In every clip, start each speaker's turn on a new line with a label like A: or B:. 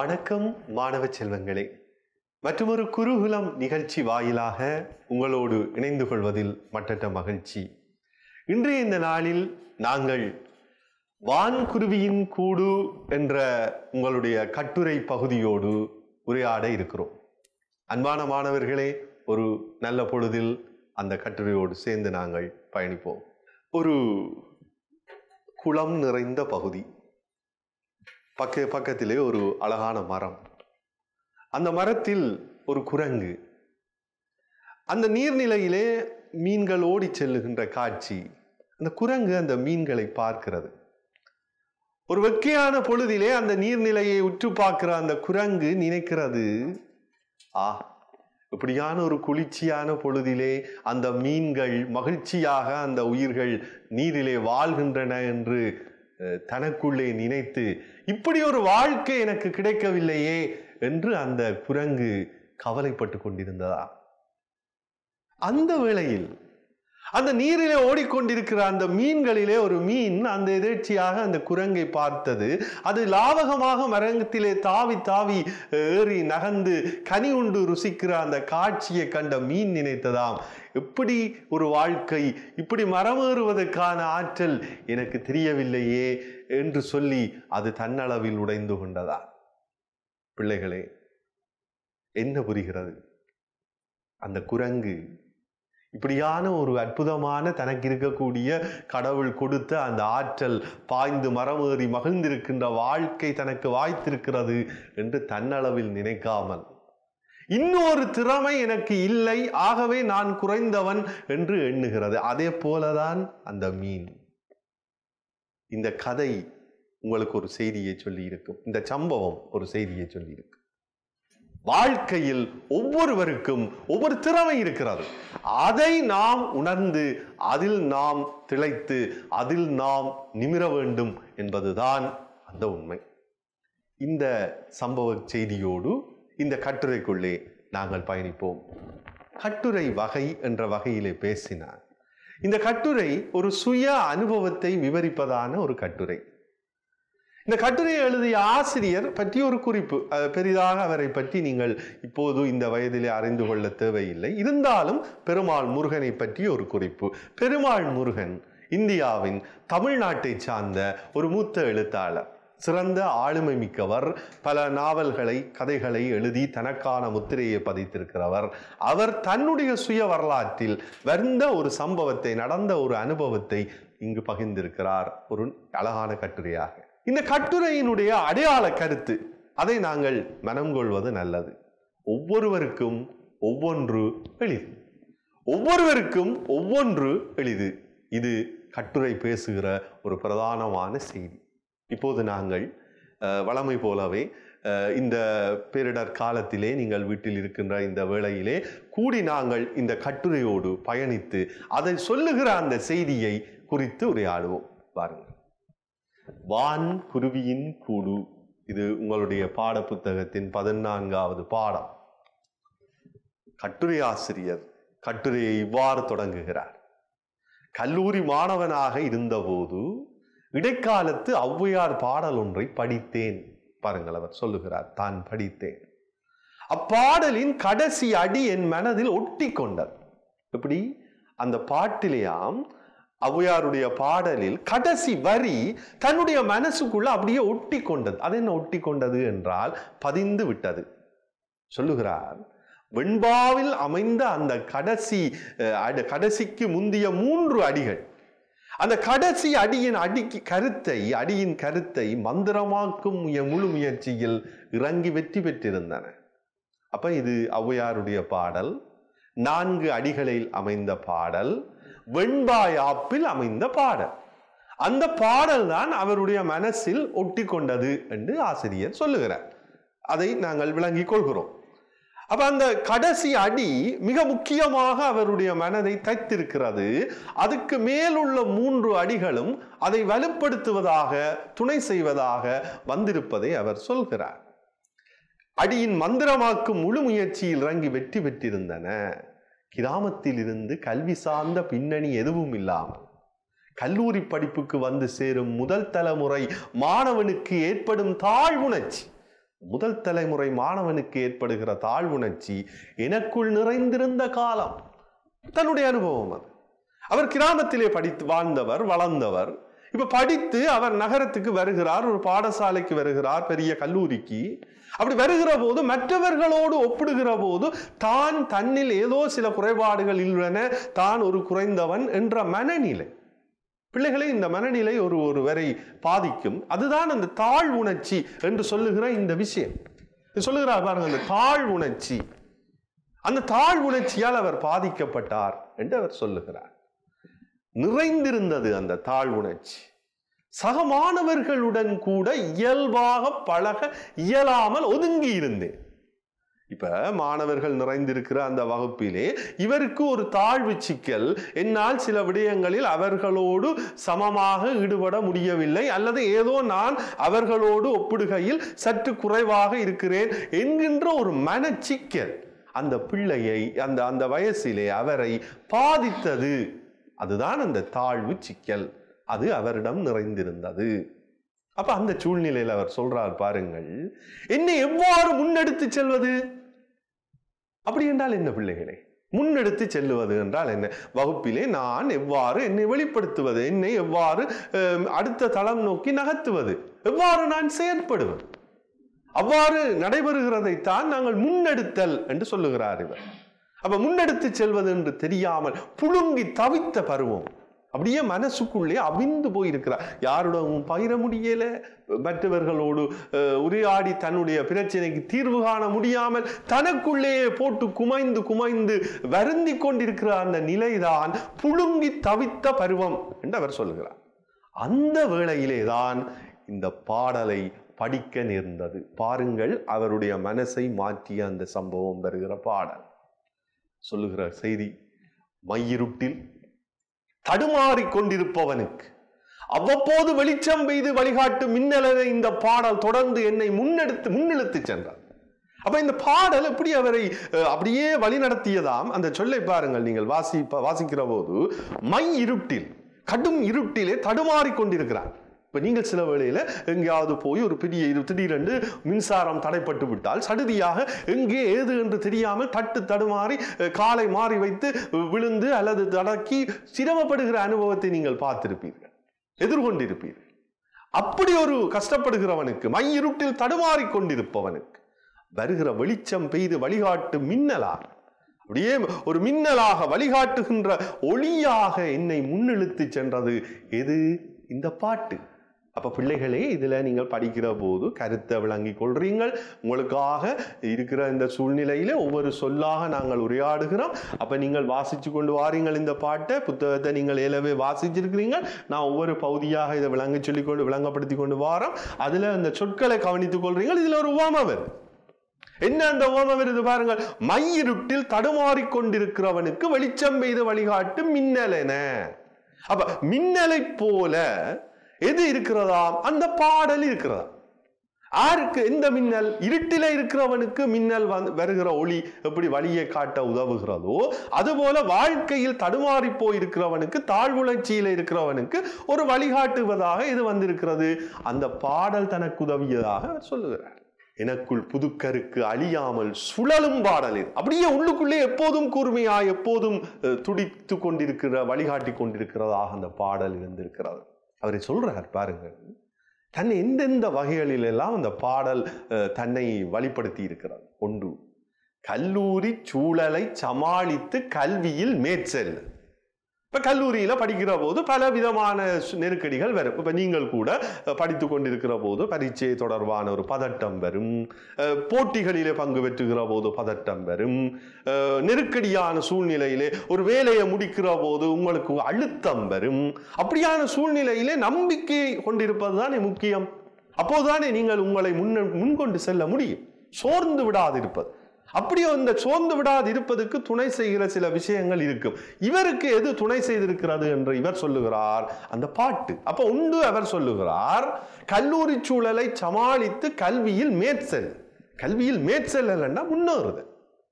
A: வணக்கம் மாணவ செல்வங்களே மற்றொரு குருகுலம் நிகழ்ச்சி வாயிலாக உங்களோடு இணைந்து கொள்வதில் மட்டற்ற மகிழ்ச்சி இன்றைய இந்த நாளில் நாங்கள் வான்குருவியின் கூடு என்ற உங்களுடைய கட்டுரை பகுதியோடு உரையாட இருக்கிறோம் அன்பான மாணவர்களே ஒரு நல்ல பொழுதில் அந்த கட்டுரையோடு சேர்ந்து நாங்கள் பயணிப்போம் ஒரு குளம் நிறைந்த பகுதி பக்க பக்கத்திலே ஒரு அழகான மரம் அந்த மரத்தில் ஒரு குரங்கு அந்த நீர்நிலையிலே மீன்கள் ஓடிச் செல்லுகின்ற காட்சி அந்த குரங்கு அந்த மீன்களை பார்க்கிறது ஒரு வெக்கையான பொழுதிலே அந்த நீர்நிலையை உற்று பார்க்கிற அந்த குரங்கு நினைக்கிறது ஆ இப்படியான ஒரு குளிர்ச்சியான பொழுதிலே அந்த மீன்கள் மகிழ்ச்சியாக அந்த உயிர்கள் நீரிலே வாழ்கின்றன என்று அஹ், தனக்குள்ளே நினைத்து இப்படி ஒரு வாழ்க்கை எனக்கு கிடைக்கவில்லையே என்று அந்த குரங்கு கவலைப்பட்டு கொண்டிருந்ததா அந்த வேளையில் அந்த நீரிலே ஓடிக்கொண்டிருக்கிற அந்த மீன்களிலே ஒரு மீன் அந்த எதேர்ச்சியாக அந்த குரங்கை பார்த்தது அது லாவகமாக மரங்கத்திலே தாவி தாவி ஏறி நகர்ந்து கனி உண்டு ருசிக்கிற அந்த காட்சியை கண்ட மீன் நினைத்ததாம் எப்படி ஒரு வாழ்க்கை இப்படி மரமேறுவதற்கான ஆற்றல் எனக்கு தெரியவில்லையே என்று சொல்லி அது தன்னளவில் உடைந்து கொண்டதா பிள்ளைகளே என்ன புரிகிறது அந்த குரங்கு இப்படியான ஒரு அற்புதமான தனக்கு இருக்கக்கூடிய கடவுள் கொடுத்த அந்த ஆற்றல் பாய்ந்து மரமேறி மகிழ்ந்திருக்கின்ற வாழ்க்கை தனக்கு வாய்த்திருக்கிறது என்று தன்னளவில் நினைக்காமல் இன்னொரு திறமை எனக்கு இல்லை ஆகவே நான் குறைந்தவன் என்று எண்ணுகிறது அதே போலதான் அந்த மீன் இந்த கதை உங்களுக்கு ஒரு செய்தியை சொல்லி இருக்கும் இந்த சம்பவம் ஒரு செய்தியை சொல்லி இருக்கும் வாழ்க்கையில் ஒவ்வொருவருக்கும் ஒவ்வொரு திறமை இருக்கிறது அதை நாம் உணர்ந்து அதில் நாம் திளைத்து அதில் நாம் நிமிர வேண்டும் என்பதுதான் அந்த உண்மை இந்த சம்பவ செய்தியோடு இந்த கட்டுரைக்குள்ளே நாங்கள் பயணிப்போம் கட்டுரை வகை என்ற வகையிலே பேசினார் இந்த கட்டுரை ஒரு சுய அனுபவத்தை விவரிப்பதான ஒரு கட்டுரை இந்த கட்டுரையை எழுதிய ஆசிரியர் பற்றி ஒரு குறிப்பு அஹ், பெரிதாக அவரை பற்றி நீங்கள் இப்போது இந்த வயதிலே அறிந்து கொள்ள தேவையில்லை இருந்தாலும் பெருமாள் முருகனை பற்றி ஒரு குறிப்பு பெருமாள் முருகன் இந்தியாவின் தமிழ்நாட்டை சார்ந்த ஒரு மூத்த எழுத்தாளர் சிறந்த ஆளுமை மிக்கவர் பல நாவல்களை கதைகளை எழுதி தனக்கான முத்திரையை பதித்திருக்கிறவர் அவர் தன்னுடைய சுய வரலாற்றில் வந்த ஒரு சம்பவத்தை நடந்த ஒரு அனுபவத்தை இங்கு பகிர்ந்திருக்கிறார் ஒரு அழகான கட்டுரையாக இந்த கட்டுரையினுடைய அடையாள கருத்து அதை நாங்கள் மனம் கொள்வது நல்லது ஒவ்வொருவருக்கும் ஒவ்வொன்று எளிது ஒவ்வொருவருக்கும் ஒவ்வொன்று எளிது இது கட்டுரை பேசுகிற ஒரு பிரதானமான செய்தி இப்போது நாங்கள் அஹ், வழமை போலவே அஹ், இந்த பேரிடர் காலத்திலே நீங்கள் வீட்டில் இருக்கின்ற இந்த வேளையிலே கூடி நாங்கள் இந்த கட்டுரையோடு பயணித்து அதை சொல்லுகிற அந்த செய்தியை குறித்து உரையாடுவோம் பாருங்கள் வான் குருவியின் கூடு இது உங்களுடைய பாட புத்தகத்தின் பதினான்காவது பாடம் கட்டுரை ஆசிரியர் கட்டுரையை இவ்வாறு தொடங்குகிறார் கல்லூரி மாணவனாக இருந்தபோது இடைக்காலத்து ஔவையார் பாடல் ஒன்றை படித்தேன் பாருங்கள் அவர் சொல்லுகிறார் தான் படித்தேன் அப்பாடலின் கடைசி அடி என் மனதில் ஒட்டி கொண்டது எப்படி அந்த பாட்டிலேயாம் ஔவையாருடைய பாடலில் கடைசி வரி தன்னுடைய மனசுக்குள்ள அப்படியே ஒட்டி கொண்டது அது என்ன ஒட்டி கொண்டது என்றால் பதிந்து விட்டது சொல்லுகிறார் வெண்பாவில் அமைந்த அந்த கடைசி அஹ், அட- கடைசிக்கு முந்திய மூன்று அடிகள் அந்த கடைசி அடியின் அடிக்கு கருத்தை அடியின் கருத்தை மந்திரமாக்கும் முய- முழு முயற்சியில் இறங்கி வெற்றி பெற்றிருந்தன அப்ப இது ஔவையாருடைய பாடல் நான்கு அடிகளில் அமைந்த பாடல் வெண்பாயாப்பில் அமைந்த பாடல் அந்த பாடல் தான் அவருடைய மனசில் ஒட்டி கொண்டது என்று ஆசிரியர் சொல்லுகிறார் அதை நாங்கள் விளங்கிக் கொள்கிறோம் அப்ப அந்த கடைசி அடி மிக முக்கியமாக அவருடைய மனதை தைத்திருக்கிறது அதுக்கு மேலுள்ள மூன்று அடிகளும் அதை வலுப்படுத்துவதாக துணை செய்வதாக வந்திருப்பதை அவர் சொல்கிறார் அடியின் மந்திரமாக்கும் முழு முயற்சியில் இறங்கி வெற்றி பெற்றிருந்தன கிராமத்தில் இருந்து கல்வி சார்ந்த பின்னணி எதுவும் இல்லாமல் கல்லூரி படிப்புக்கு வந்து சேரும் முதல் தலைமுறை மாணவனுக்கு ஏற்படும் தாழ்வுணர்ச்சி முதல் தலைமுறை மாணவனுக்கு ஏற்படுகிற தாழ்வுணர்ச்சி எனக்குள் நிறைந்திருந்த காலம் தன்னுடைய அனுபவம் அது அவர் கிராமத்திலே படித்து வாழ்ந்தவர் வளர்ந்தவர் இப்ப படித்து அவர் நகரத்துக்கு வருகிறார் ஒரு பாடசாலைக்கு வருகிறார் பெரிய கல்லூரிக்கு அப்படி வருகிற போது மற்றவர்களோடு ஒப்பிடுகிற போது தான் தன்னில் ஏதோ சில குறைபாடுகள் உள்ளன தான் ஒரு குறைந்தவன் என்ற மனநிலை பிள்ளைகளை இந்த மனநிலை ஒரு ஒரு வரை பாதிக்கும் அதுதான் அந்த தாழ் உணர்ச்சி என்று சொல்லுகிற இந்த விஷயம் இது சொல்லுகிறார் பாருங்க அந்த தாழ் உணர்ச்சி அந்த தாழ் உணர்ச்சியால் அவர் பாதிக்கப்பட்டார் என்று அவர் சொல்லுகிறார் நிறைந்திருந்தது அந்த தாழ் உணர்ச்சி சக மாணவர்களுடன் கூட இயல்பாக பழக இயலாமல் ஒதுங்கி இருந்தேன் இப்ப மாணவர்கள் நிறைந்திருக்கிற அந்த வகுப்பிலே இவருக்கு ஒரு தாழ்வு சிக்கல் என்னால் சில விடயங்களில் அவர்களோடு சமமாக ஈடுபட முடியவில்லை அல்லது ஏதோ நான் அவர்களோடு ஒப்பிடுகையில் சற்று குறைவாக இருக்கிறேன் என்கின்ற ஒரு மனச்சிக்கல் அந்த பிள்ளையை அந்த அந்த வயசிலே அவரை பாதித்தது அதுதான் அந்த தாழ்வு சிக்கல் அது அவரிடம் நிறைந்திருந்தது அப்ப அந்த சூழ்நிலையில் அவர் சொல்றார் பாருங்கள் என்னை எவ்வாறு முன்னெடுத்து செல்வது அப்படி என்றால் என்ன பிள்ளைகளே முன்னெடுத்து செல்லுவது என்றால் என்ன வகுப்பிலே நான் எவ்வாறு என்னை வெளிப்படுத்துவது என்னை எவ்வாறு அஹ், அடுத்த தளம் நோக்கி நகர்த்துவது எவ்வாறு நான் செயற்படுவது அவ்வாறு நடைபெறுகிறதைத்தான் நாங்கள் முன்னெடுத்தல் என்று சொல்லுகிறார் இவர் அப்ப முன்னெடுத்து செல்வது என்று தெரியாமல் புழுங்கி தவித்த பருவம் அப்படியே மனசுக்குள்ளே அவிந்து போயிருக்கிறார் யாருடனும் பகிர முடியல மற்றவர்களோடு அஹ், உரையாடி தன்னுடைய பிரச்சனைக்கு தீர்வு காண முடியாமல் தனக்குள்ளேயே போட்டு குமைந்து குமைந்து வருந்தி கொண்டிருக்கிற அந்த நிலைதான் புழுங்கி தவித்த பருவம் என்று அவர் சொல்லுகிறார் அந்த வேளையிலே தான் இந்த பாடலை படிக்க நேர்ந்தது பாருங்கள் அவருடைய மனசை மாற்றிய அந்த சம்பவம் வருகிற பாடல் சொல்லுகிற செய்தி மையிருட்டில் தடுமாறிக் கொண்டிருப்பவனுக்கு அவ்வப்போது வெளிச்சம் பெய்து வழிகாட்டு மின்னலனை இந்த பாடல் தொடர்ந்து என்னை முன்னெடுத்து முன்னெடுத்து சென்றார் அப்ப இந்த பாடல் எப்படி அவரை அஹ், அப்படியே வழிநடத்தியதாம் அந்த சொல்லை பாருங்கள் நீங்கள் வாசி வாசிக்கிற போது மை இருட்டில் கடும் இருட்டிலே தடுமாறிக் கொண்டிருக்கிறார் இப்ப நீங்கள் சில வேளையில எங்கேயாவது போய் ஒரு பெரிய இரு திடீரென்று மின்சாரம் தடைப்பட்டு விட்டால் சடுதியாக எங்கே ஏது என்று தெரியாமல் தட்டு தடுமாறி அஹ், காலை மாறி வைத்து அஹ், விழுந்து அல்லது தடக்கி சிரமப்படுகிற அனுபவத்தை நீங்கள் பார்த்திருப்பீர்கள் எதிர்கொண்டிருப்பீர்கள் அப்படி ஒரு கஷ்டப்படுகிறவனுக்கு மையிருட்டில் தடுமாறிக் கொண்டிருப்பவனுக்கு வருகிற வெளிச்சம் பெய்து வழிகாட்டு மின்னலாக அப்படியே ஒரு மின்னலாக வழிகாட்டுகின்ற ஒளியாக என்னை முன்னிழுத்து சென்றது எது இந்த பாட்டு அப்ப பிள்ளைகளே இதுல நீங்கள் படிக்கிற போது கருத்தை விளங்கிக் கொள்றீங்கள் உங்களுக்காக இருக்கிற இந்த சூழ்நிலையில ஒவ்வொரு சொல்லாக நாங்கள் உரையாடுகிறோம் அப்ப நீங்கள் வாசிச்சு கொண்டு வாரீங்கள் இந்த பாட்டை புத்தகத்தை நீங்கள் ஏலவே வாசிச்சிருக்கிறீங்க நான் ஒவ்வொரு பகுதியாக இதை விளங்க சொல்லி கொண்டு விளங்கப்படுத்தி கொண்டு வாரோம் அதுல அந்த சொற்களை கவனித்துக் கொள்றீங்கள் இதுல ஒரு உவமை வருது என்ன அந்த ஓம வருது பாருங்கள் மையிருட்டில் தடுமாறிக் கொண்டிருக்கிறவனுக்கு வெளிச்சம் பெய்து வழிகாட்டு மின்னலென அப்ப மின்னலை போல எது இருக்கிறதாம் அந்த பாடல் இருக்கிறதா யாருக்கு எந்த மின்னல் இருட்டில இருக்கிறவனுக்கு மின்னல் வந்து வருகிற ஒளி எப்படி வழியை காட்ட உதவுகிறதோ அதுபோல வாழ்க்கையில் தடுமாறி போயிருக்கிறவனுக்கு தாழ்வுணர்ச்சியில இருக்கிறவனுக்கு ஒரு வழிகாட்டுவதாக இது வந்திருக்கிறது அந்த பாடல் தனக்கு உதவியதாக அவர் சொல்லுகிறார் எனக்குள் புதுக்கருக்கு அழியாமல் சுழலும் பாடல் இது அப்படியே உள்ளுக்குள்ளே எப்போதும் கூர்மையா எப்போதும் அஹ், துடித்து கொண்டிருக்கிற வழிகாட்டி கொண்டிருக்கிறதாக அந்த பாடல் இருந்திருக்கிறது அவரை சொல்றார் பாருங்கள் தன்னை எந்தெந்த வகைகளிலெல்லாம் அந்த பாடல் அஹ், தன்னை வழிப்படுத்தி இருக்கிறது ஒன்று கல்லூரி சூழலை சமாளித்து கல்வியில் மேற்செல் இப்ப கல்லூரியில படிக்கிற போது பல விதமான சு- நெருக்கடிகள் வரும் இப்ப நீங்கள் கூட அஹ், படித்து கொண்டிருக்கிற போது பரீட்சை தொடர்பான ஒரு பதட்டம் வரும் அஹ், போட்டிகளிலே பங்கு பெற்றுகிற போது பதட்டம் வரும் அஹ், நெருக்கடியான சூழ்நிலையிலே ஒரு வேலையை முடிக்கிற போது உங்களுக்கு அழுத்தம் வரும் அப்படியான சூழ்நிலையிலே நம்பிக்கை கொண்டிருப்பது தானே முக்கியம் அப்போதுதானே நீங்கள் உங்களை முன்ன முன்கொண்டு செல்ல முடியும் சோர்ந்து விடாதிருப்பது அப்படி அந்த சோர்ந்து விடாது இருப்பதற்கு துணை செய்கிற சில விஷயங்கள் இருக்கும் இவருக்கு எது துணை செய்திருக்கிறது என்று இவர் சொல்லுகிறார் அந்த பாட்டு அப்ப உண்டு அவர் சொல்லுகிறார் கல்லூரி சூழலை சமாளித்து கல்வியில் மேற்செல் கல்வியில் மேற்செல்லன்னா முன்னேறுது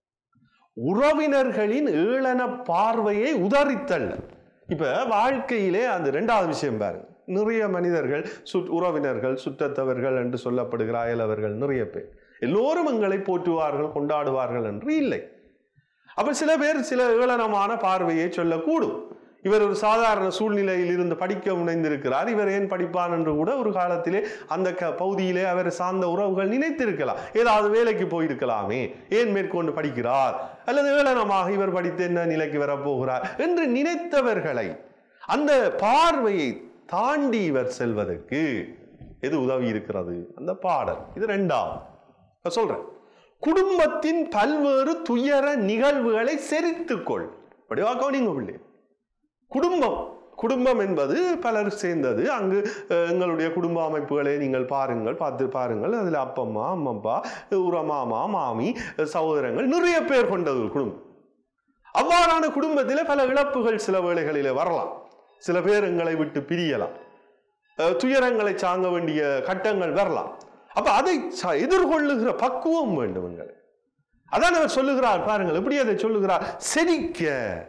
A: உறவினர்களின் ஏளன பார்வையை உதறித்தல் இப்ப வாழ்க்கையிலே அந்த ரெண்டாவது விஷயம் பாருங்க நிறைய மனிதர்கள் சுற் உறவினர்கள் சுற்றத்தவர்கள் என்று சொல்லப்படுகிற அயலவர்கள் நிறைய பேர் எல்லோரும் எங்களை போற்றுவார்கள் கொண்டாடுவார்கள் என்று இல்லை அப்ப சில பேர் சில ஏளனமான பார்வையை சொல்லக்கூடும் இவர் ஒரு சாதாரண சூழ்நிலையில் இருந்து படிக்க முனைந்திருக்கிறார் இவர் ஏன் படிப்பான் என்று கூட ஒரு காலத்திலே அந்த க பகுதியிலே அவர் சார்ந்த உறவுகள் நினைத்திருக்கலாம் ஏதாவது வேலைக்கு போயிருக்கலாமே ஏன் மேற்கொண்டு படிக்கிறார் அல்லது ஏளனமாக இவர் படித்து என்ன நிலைக்கு வரப்போகிறார் என்று நினைத்தவர்களை அந்த பார்வையை தாண்டி இவர் செல்வதற்கு எது உதவி இருக்கிறது அந்த பாடல் இது ரெண்டாவது நான் சொல்றேன் குடும்பத்தின் பல்வேறு துயர நிகழ்வுகளை செரித்துக்கொள் அப்படிவா கவனிங்க பிள்ளை குடும்பம் குடும்பம் என்பது பலர் சேர்ந்தது அங்கு அஹ், எங்களுடைய குடும்ப அமைப்புகளை நீங்கள் பாருங்கள் பார்த்து பாருங்கள் அதில் அப்பம்மா அம்மப்பா ஒரு மாமா மாமி சகோதரங்கள் நிறைய பேர் கொண்டது ஒரு குடும்பம் அவ்வாறான குடும்பத்தில் பல இழப்புகள் சில வேளைகளிலே வரலாம் சில பேர் எங்களை விட்டு பிரியலாம் அஹ், துயரங்களை சாங்க வேண்டிய கட்டங்கள் வரலாம் அப்ப அதை ச- எதிர்கொள்ளுகிற பக்குவம் வேண்டும் எங்களுக்கு அதான் அவர் சொல்லுகிறார் பாருங்கள் எப்படி அதை சொல்லுகிறார் செரிக்க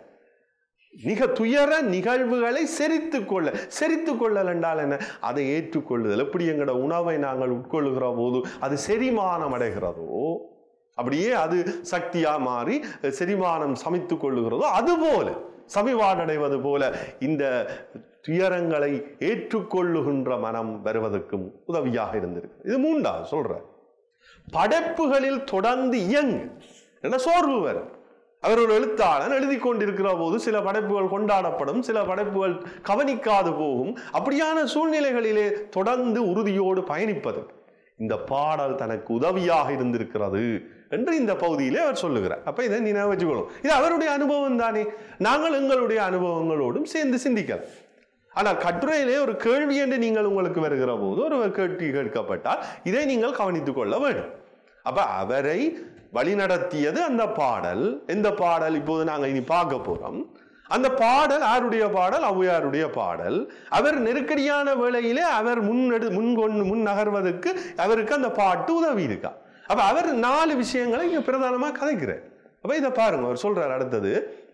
A: மிக துயர நிகழ்வுகளை செரித்து கொள்ள செரித்து கொள்ளல் என்றால் என்ன அதை ஏற்றுக்கொள்ளுதல் எப்படி எங்களோட உணவை நாங்கள் உட்கொள்ளுகிற போது அது செரிமானம் அடைகிறதோ அப்படியே அது சக்தியா மாறி செரிமானம் சமைத்து கொள்ளுகிறதோ அதுபோல சமிவாடடைவது போல இந்த துயரங்களை ஏற்றுக்கொள்ளுகின்ற மனம் வருவதற்கும் உதவியாக இருந்திருக்கு இது மூன்றாவது சொல்ற படைப்புகளில் தொடர்ந்து இயங்கு என்ன சோர்வு வரும் அவர் ஒரு எழுத்தாளன் எழுதி கொண்டிருக்கிற போது சில படைப்புகள் கொண்டாடப்படும் சில படைப்புகள் கவனிக்காது போகும் அப்படியான சூழ்நிலைகளிலே தொடர்ந்து உறுதியோடு பயணிப்பது இந்த பாடல் தனக்கு உதவியாக இருந்திருக்கிறது என்று இந்த பகுதியிலே அவர் சொல்லுகிறார் அப்ப இதை நினைவு வச்சுக்கணும் இது அவருடைய அனுபவம் தானே நாங்கள் எங்களுடைய அனுபவங்களோடும் சேர்ந்து சிந்திக்கலாம் ஆனால் கட்டுரையிலே ஒரு கேள்வி என்று நீங்கள் உங்களுக்கு வருகிற போது ஒரு கேள்வி கேட்கப்பட்டால் இதை நீங்கள் கவனித்துக் கொள்ள வேண்டும் அப்ப அவரை வழிநடத்தியது அந்த பாடல் எந்த பாடல் இப்போது நாங்கள் இனி பார்க்க போறோம் அந்த பாடல் யாருடைய பாடல் ஔவையாருடைய பாடல் அவர் நெருக்கடியான வேளையிலே அவர் முன்னெடு முன்கொண்டு முன் நகர்வதற்கு அவருக்கு அந்த பாட்டு உதவி இருக்கா அப்ப அவர் நாலு விஷயங்களை இங்க பிரதானமா கதைக்கிறார் அப்ப இதை பாருங்க அவர் சொல்றார் அடுத்தது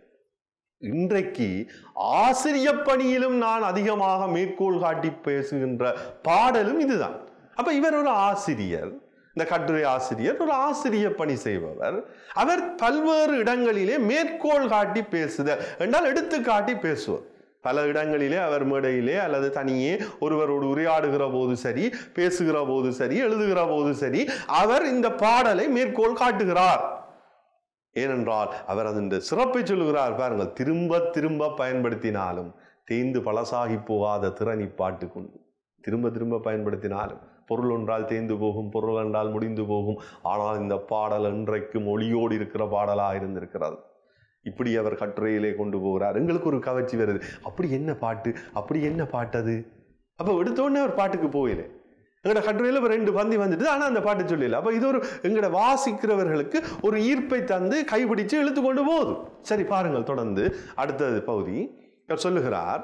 A: இன்றைக்கு ஆசிரிய பணியிலும் நான் அதிகமாக மேற்கோள் காட்டி பேசுகின்ற பாடலும் இதுதான் அப்ப இவர் ஒரு ஆசிரியர் இந்த கட்டுரை ஆசிரியர் ஒரு ஆசிரிய பணி செய்பவர் அவர் பல்வேறு இடங்களிலே மேற்கோள் காட்டி பேசுதல் என்றால் எடுத்து காட்டி பேசுவார் பல இடங்களிலே அவர் மேடையிலே அல்லது தனியே ஒருவரோடு உரையாடுகிற போது சரி பேசுகிற போது சரி எழுதுகிற போது சரி அவர் இந்த பாடலை மேற்கோள் காட்டுகிறார் ஏனென்றால் அவர் அதன் சிறப்பை சொல்லுகிறார் பாருங்கள் திரும்ப திரும்ப பயன்படுத்தினாலும் தேய்ந்து பழசாகி போகாத திறனி பாட்டு கொண்டு திரும்ப திரும்ப பயன்படுத்தினாலும் பொருள் ஒன்றால் தேய்ந்து போகும் பொருள் என்றால் முடிந்து போகும் ஆனால் இந்த பாடல் இன்றைக்கும் ஒளியோடு இருக்கிற பாடலாக இருந்திருக்கிறது இப்படி அவர் கட்டுரையிலே கொண்டு போகிறார் எங்களுக்கு ஒரு கவர்ச்சி வருது அப்படி என்ன பாட்டு அப்படி என்ன பாட்டது அப்போ எடுத்த உடனே ஒரு பாட்டுக்கு போயிலே எங்களோட கட்டுரையில் இப்போ ரெண்டு பந்தி வந்துட்டு ஆனால் அந்த பாட்டு சொல்லல அப்போ இது ஒரு எங்களோட வாசிக்கிறவர்களுக்கு ஒரு ஈர்ப்பை தந்து கைப்பிடிச்சு இழுத்து கொண்டு போகுது சரி பாருங்கள் தொடர்ந்து அடுத்தது பகுதி அவர் சொல்லுகிறார்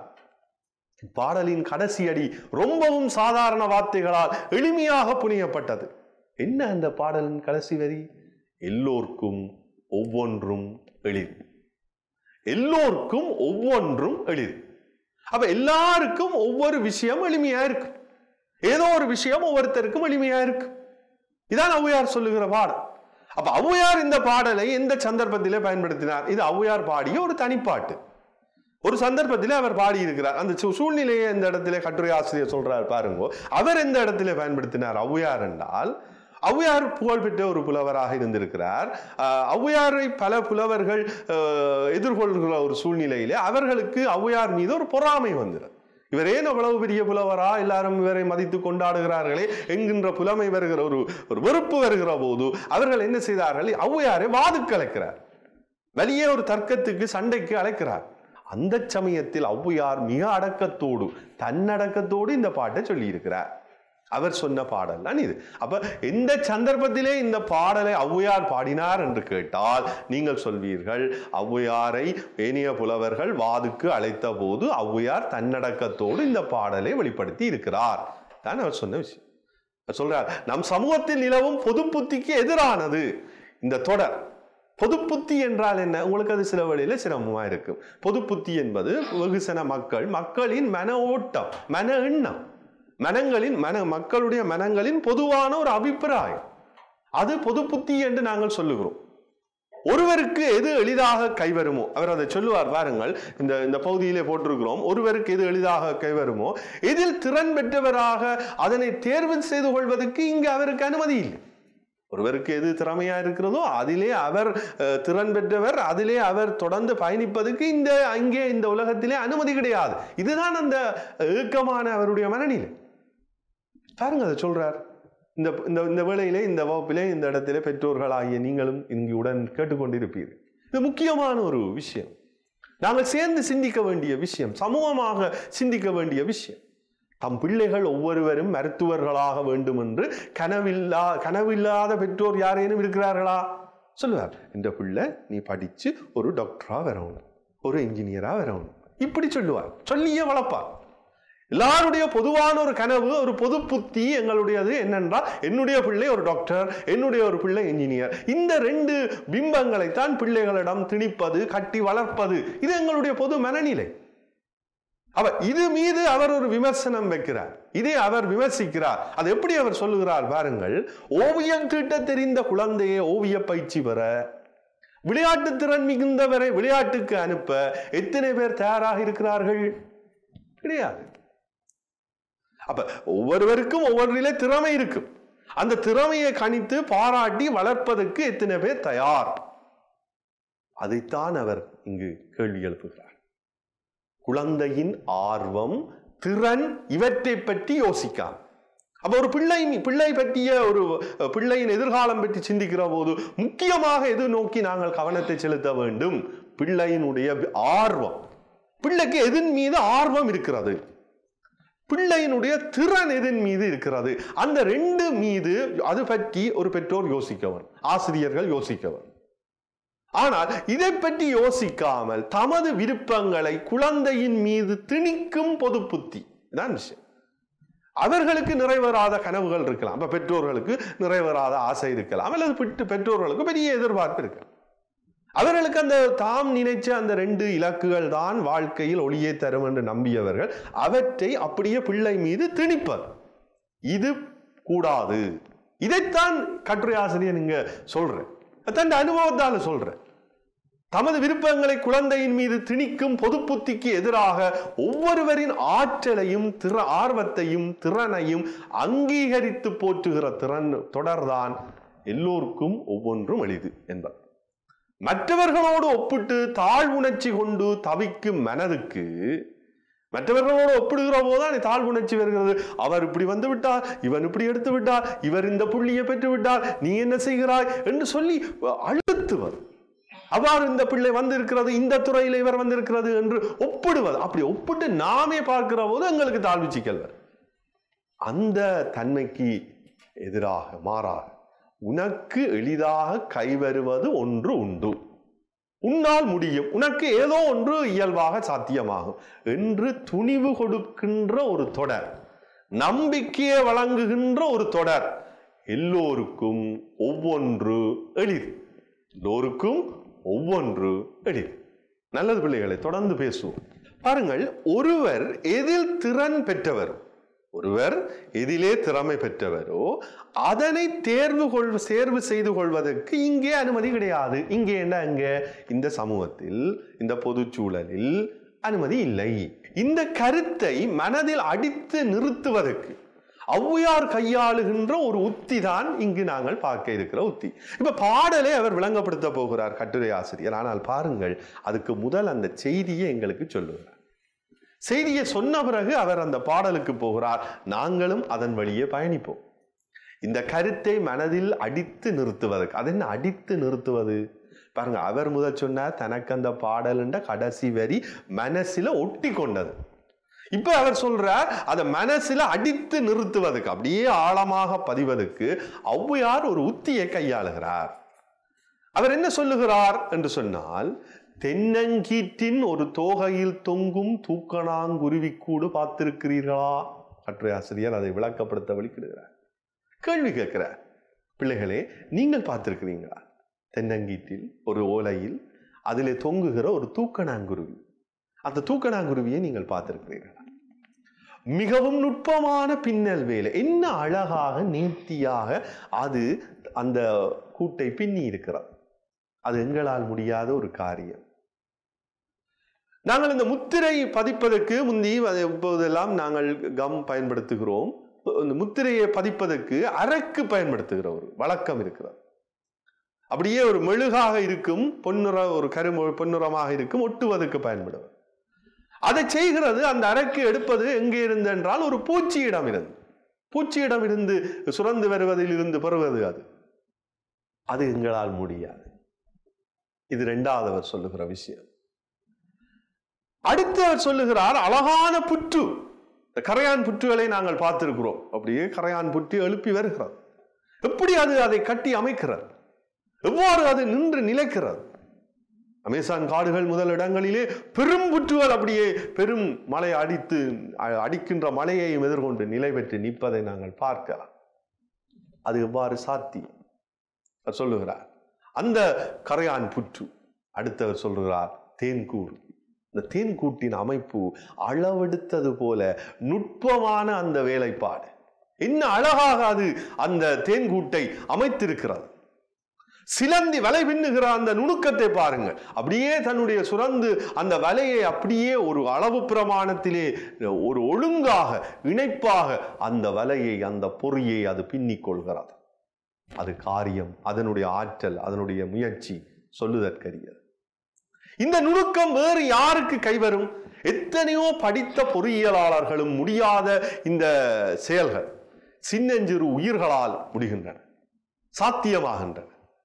A: பாடலின் கடைசி அடி ரொம்பவும் சாதாரண வார்த்தைகளால் எளிமையாக புனியப்பட்டது என்ன அந்த பாடலின் கடைசி வரி எல்லோர்க்கும் ஒவ்வொன்றும் எளிது எல்லோருக்கும் ஒவ்வொன்றும் எளிது அப்ப எல்லாருக்கும் ஒவ்வொரு விஷயம் எளிமையா இருக்கு ஏதோ ஒரு விஷயம் ஒவ்வொருத்தருக்கும் எளிமையா இருக்கு இதான் ஔவையார் சொல்லுகிற பாடல் அப்ப ஔவையார் இந்த பாடலை எந்த சந்தர்ப்பத்திலே பயன்படுத்தினார் இது ஔவையார் பாடிய ஒரு தனிப்பாட்டு ஒரு சந்தர்ப்பத்திலே அவர் பாடியிருக்கிறார் அந்த சூ- சூழ்நிலையை இந்த இடத்திலே கட்டுரை ஆசிரியர் சொல்றார் பாருங்க அவர் எந்த இடத்திலே பயன்படுத்தினார் ஔவையார் என்றால் ஔவையார் புகழ்பெற்ற ஒரு புலவராக இருந்திருக்கிறார் ஆஹ் ஔவையாரை பல புலவர்கள் ஆஹ், எதிர்கொள்கிற ஒரு சூழ்நிலையிலே அவர்களுக்கு ஔவையார் மீது ஒரு பொறாமை வந்துடும் இவர் ஏன் அவ்வளவு பெரிய புலவரா எல்லாரும் இவரை மதித்து கொண்டாடுகிறார்களே என்கின்ற புலமை வருகிற ஒரு ஒரு வெறுப்பு வருகிற போது அவர்கள் என்ன செய்தார்கள் ஔவையாரை வாதுக்கு அழைக்கிறார் வெளியே ஒரு தர்க்கத்துக்கு சண்டைக்கு அழைக்கிறார் அந்த சமயத்தில் ஔவையார் மிக அடக்கத்தோடு தன்னடக்கத்தோடு இந்த பாட்டை சொல்லியிருக்கிறார் அவர் சொன்ன பாடல் தான் இது அப்ப எந்த சந்தர்ப்பத்திலே இந்த பாடலை ஔவையார் பாடினார் என்று கேட்டால் நீங்கள் சொல்வீர்கள் ஔவையாரை ஏனைய புலவர்கள் வாதுக்கு அழைத்த போது ஔவையார் தன்னடக்கத்தோடு இந்த பாடலை வெளிப்படுத்தி இருக்கிறார் தான் அவர் சொன்ன விஷயம் அவர் சொல்றார் நம் சமூகத்தில் நிலவும் பொது புத்திக்கு எதிரானது இந்த தொடர் பொது புத்தி என்றால் என்ன உங்களுக்கு அது சில வழியில சிரமமா இருக்கும் பொது புத்தி என்பது வெகுசன மக்கள் மக்களின் மன ஓட்டம் மன எண்ணம் மனங்களின் மன மக்களுடைய மனங்களின் பொதுவான ஒரு அபிப்பிராயம் அது பொது புத்தி என்று நாங்கள் சொல்லுகிறோம் ஒருவருக்கு எது எளிதாக கைவருமோ அவர் அதை சொல்லுவார் பாருங்கள் இந்த இந்த பகுதியிலே போட்டிருக்கிறோம் ஒருவருக்கு எது எளிதாக கைவருமோ எதில் திறன் பெற்றவராக அதனை தேர்வு செய்து கொள்வதற்கு இங்கு அவருக்கு அனுமதி இல்லை ஒருவருக்கு எது திறமையா இருக்கிறதோ அதிலே அவர் அஹ், திறன் பெற்றவர் அதிலே அவர் தொடர்ந்து பயணிப்பதற்கு இந்த அங்கே இந்த உலகத்திலே அனுமதி கிடையாது இதுதான் அந்த ஏக்கமான அவருடைய மனநிலை பாருங்க அதை சொல்றார் இந்த இந்த இந்த வேளையிலே இந்த வகுப்பிலே இந்த இடத்திலே பெற்றோர்களாகிய நீங்களும் இங்கு உடன் கேட்டுக்கொண்டிருப்பீர்கள் இது முக்கியமான ஒரு விஷயம் நாங்கள் சேர்ந்து சிந்திக்க வேண்டிய விஷயம் சமூகமாக சிந்திக்க வேண்டிய விஷயம் தம் பிள்ளைகள் ஒவ்வொருவரும் மருத்துவர்களாக வேண்டும் என்று கனவில்லா கனவில்லாத பெற்றோர் யாரேனும் இருக்கிறார்களா சொல்லுவார் இந்த பிள்ளை நீ படிச்சு ஒரு டாக்டரா வரணும் ஒரு இன்ஜினியரா வரணும் இப்படி சொல்லுவார் சொல்லியே வளர்ப்பார் எல்லாருடைய பொதுவான ஒரு கனவு ஒரு பொது புத்தி எங்களுடையது என்னென்றால் என்னுடைய பிள்ளை ஒரு டாக்டர் என்னுடைய ஒரு பிள்ளை இன்ஜினியர் இந்த ரெண்டு பிம்பங்களைத்தான் பிள்ளைகளிடம் திணிப்பது கட்டி வளர்ப்பது இது எங்களுடைய பொது மனநிலை அவர் இது மீது அவர் ஒரு விமர்சனம் வைக்கிறார் இதை அவர் விமர்சிக்கிறார் அது எப்படி அவர் சொல்லுகிறார் பாருங்கள் ஓவியம் தீட்ட தெரிந்த குழந்தையை ஓவிய பயிற்சி பெற விளையாட்டு திறன் மிகுந்தவரை விளையாட்டுக்கு அனுப்ப எத்தனை பேர் தயாராக இருக்கிறார்கள் கிடையாது அப்ப ஒவ்வொருவருக்கும் ஒவ்வொன்றிலே திறமை இருக்கும் அந்த திறமையை கணித்து பாராட்டி வளர்ப்பதற்கு எத்தனை பேர் தயார் அதைத்தான் அவர் இங்கு கேள்வி எழுப்புகிறார் குழந்தையின் ஆர்வம் திறன் இவற்றை பற்றி யோசிக்காம அப்ப ஒரு பிள்ளை பிள்ளை பற்றிய ஒரு அஹ், பிள்ளையின் எதிர்காலம் பற்றி சிந்திக்கிற போது முக்கியமாக எது நோக்கி நாங்கள் கவனத்தை செலுத்த வேண்டும் பிள்ளையினுடைய ஆர்வம் பிள்ளைக்கு எதன் மீது ஆர்வம் இருக்கிறது பிள்ளையினுடைய திறன் எதன் மீது இருக்கிறது அந்த ரெண்டு மீது அது பற்றி ஒரு பெற்றோர் யோசிக்கவர் ஆசிரியர்கள் யோசிக்கவர் ஆனால் இதை பற்றி யோசிக்காமல் தமது விருப்பங்களை குழந்தையின் மீது திணிக்கும் பொது புத்தி இதான் விஷயம் அவர்களுக்கு நிறைவேறாத கனவுகள் இருக்கலாம் அப்ப பெற்றோர்களுக்கு நிறைவேறாத ஆசை இருக்கலாம் அல்லது பெற்று- பெற்றோர்களுக்கு பெரிய எதிர்பார்ப்பு இருக்கலாம் அவர்களுக்கு அந்த தாம் நினைச்ச அந்த ரெண்டு இலக்குகள் தான் வாழ்க்கையில் ஒளியை தரும் என்று நம்பியவர்கள் அவற்றை அப்படியே பிள்ளை மீது திணிப்பர் இது கூடாது இதைத்தான் கட்டுரை ஆசிரியர் நீங்க சொல்றேன் தன் அனுபவத்தால சொல்றேன் தமது விருப்பங்களை குழந்தையின் மீது திணிக்கும் பொது புத்திக்கு எதிராக ஒவ்வொருவரின் ஆற்றலையும் திற ஆர்வத்தையும் திறனையும் அங்கீகரித்து போற்றுகிற திறன் தொடர்தான் எல்லோருக்கும் ஒவ்வொன்றும் எளிது என்பர் மற்றவர்களோடு ஒப்பிட்டு தாழ்வுணர்ச்சி கொண்டு தவிக்கும் மனதுக்கு மற்றவர்களோடு ஒப்பிடுகிற போதுதான் தாழ்வுணர்ச்சி வருகிறது அவர் இப்படி வந்து விட்டார் இவன் இப்படி எடுத்து விட்டார் இவர் இந்த புள்ளியை பெற்று விட்டார் நீ என்ன செய்கிறாய் என்று சொல்லி அழுத்துவர் அவ்வாறு இந்த பிள்ளை வந்திருக்கிறது இந்த துறையில் இவர் வந்திருக்கிறது என்று ஒப்பிடுவது அப்படி ஒப்பிட்டு நாமே பார்க்கிற போது எங்களுக்கு தாழ்வு சிக்கல் வரும் அந்த தன்மைக்கு எதிராக மாறாக உனக்கு எளிதாக கைவருவது ஒன்று உண்டு உன்னால் முடியும் உனக்கு ஏதோ ஒன்று இயல்பாக சாத்தியமாகும் என்று துணிவு கொடுக்கின்ற ஒரு தொடர் நம்பிக்கையை வழங்குகின்ற ஒரு தொடர் எல்லோருக்கும் ஒவ்வொன்று எளிது எல்லோருக்கும் ஒவ்வொன்று எளிது நல்லது பிள்ளைகளை தொடர்ந்து பேசுவோம் பாருங்கள் ஒருவர் எதில் திறன் பெற்றவர் ஒருவர் எதிலே திறமை பெற்றவரோ அதனை தேர்வு கொள் தேர்வு செய்து கொள்வதற்கு இங்கே அனுமதி கிடையாது இங்கே என்ன அங்க இந்த சமூகத்தில் இந்த பொது சூழலில் அனுமதி இல்லை இந்த கருத்தை மனதில் அடித்து நிறுத்துவதற்கு ஔவையார் கையாளுகின்ற ஒரு உத்தி தான் இங்கு நாங்கள் பார்க்க இருக்கிற உத்தி இப்ப பாடலை அவர் விளங்கப்படுத்த போகிறார் கட்டுரை ஆசிரியர் ஆனால் பாருங்கள் அதுக்கு முதல் அந்த செய்தியை எங்களுக்கு சொல்லுகிறார் செய்தியை சொன்ன பிறகு அவர் அந்த பாடலுக்கு போகிறார் நாங்களும் அதன் வழியே பயணிப்போம் இந்த கருத்தை மனதில் அடித்து நிறுத்துவதற்கு அது என்ன அடித்து நிறுத்துவது பாருங்க அவர் முதல் சொன்னார் தனக்கு அந்த பாடல்ன்ற கடைசி வரி மனசுல ஒட்டி கொண்டது இப்ப அவர் சொல்றார் அதை மனசுல அடித்து நிறுத்துவதற்கு அப்படியே ஆழமாக பதிவதற்கு ஔவையார் ஒரு உத்தியை கையாளுகிறார் அவர் என்ன சொல்லுகிறார் என்று சொன்னால் தென்னங்கீற்றின் ஒரு தோகையில் தொங்கும் தூக்கணாங்குருவிக்கூடு பார்த்திருக்கிறீர்களா கட்டுரை ஆசிரியர் அதை விளக்கப்படுத்த வழிக்கிடுகிறார் கேள்வி கேட்கிறார் பிள்ளைகளே நீங்கள் பார்த்திருக்கிறீங்களா தென்னங்கீற்றில் ஒரு ஓலையில் அதிலே தொங்குகிற ஒரு தூக்கணாங்குருவி அந்த தூக்கணாங்குருவியை நீங்கள் பார்த்திருக்கிறீர்களா மிகவும் நுட்பமான பின்னல் வேலை என்ன அழகாக நேர்த்தியாக அது அந்த கூட்டை பின்னி இருக்கிறது அது எங்களால் முடியாத ஒரு காரியம் நாங்கள் இந்த முத்திரை பதிப்பதற்கு முந்தி அது இப்போதெல்லாம் நாங்கள் கம் பயன்படுத்துகிறோம் இந்த முத்திரையை பதிப்பதற்கு அரக்கு பயன்படுத்துகிற ஒரு வழக்கம் இருக்கிறது அப்படியே ஒரு மெழுகாக இருக்கும் பொன்னுற ஒரு கரு பொன்னுறமாக இருக்கும் ஒட்டுவதற்கு பயன்படுவது அதை செய்கிறது அந்த அரக்கு எடுப்பது எங்கே இருந்து என்றால் ஒரு பூச்சியிடம் இருந்து பூச்சியிடம் இருந்து சுரந்து வருவதில் இருந்து பெறுவது அது அது எங்களால் முடியாது இது இரண்டாவதவர் சொல்லுகிற விஷயம் அடுத்தவர் சொல்லுகிறார் அழகான புற்று இந்த கரையான் புற்றுகளை நாங்கள் பார்த்திருக்கிறோம் அப்படியே கரையான் புற்று எழுப்பி வருகிறது எப்படி அது அதை கட்டி அமைக்கிறது எவ்வாறு அது நின்று நிலைக்கிறது அமேசான் காடுகள் முதல் இடங்களிலே பெரும் புற்றுகள் அப்படியே பெரும் மழை அடித்து அ- அடிக்கின்ற மழையையும் எதிர்கொண்டு நிலை பெற்று நிற்பதை நாங்கள் பார்க்கலாம் அது எவ்வாறு சாத்தியம் அவர் சொல்லுகிறார் அந்த கரையான் புற்று அடுத்தவர் சொல்லுகிறார் தேன்கூடு இந்த தேன்கூட்டின் அமைப்பு அளவெடுத்தது போல நுட்பமான அந்த வேலைப்பாடு என்ன அழகாக அது அந்த தேன்கூட்டை அமைத்திருக்கிறது சிலந்தி வலை பின்னுகிற அந்த நுணுக்கத்தை பாருங்கள் அப்படியே தன்னுடைய சுரந்து அந்த வலையை அப்படியே ஒரு அளவு பிரமாணத்திலே ஒரு ஒழுங்காக இணைப்பாக அந்த வலையை அந்த பொறியை அது பின்னிக் கொள்கிறது அது காரியம் அதனுடைய ஆற்றல் அதனுடைய முயற்சி சொல்லுதற்கரியது இந்த நுணுக்கம் வேறு யாருக்கு கைவரும் எத்தனையோ படித்த பொறியியலாளர்களும் முடியாத இந்த செயல்கள் சின்னஞ்சிறு உயிர்களால் முடிகின்றன சாத்தியமாகின்றன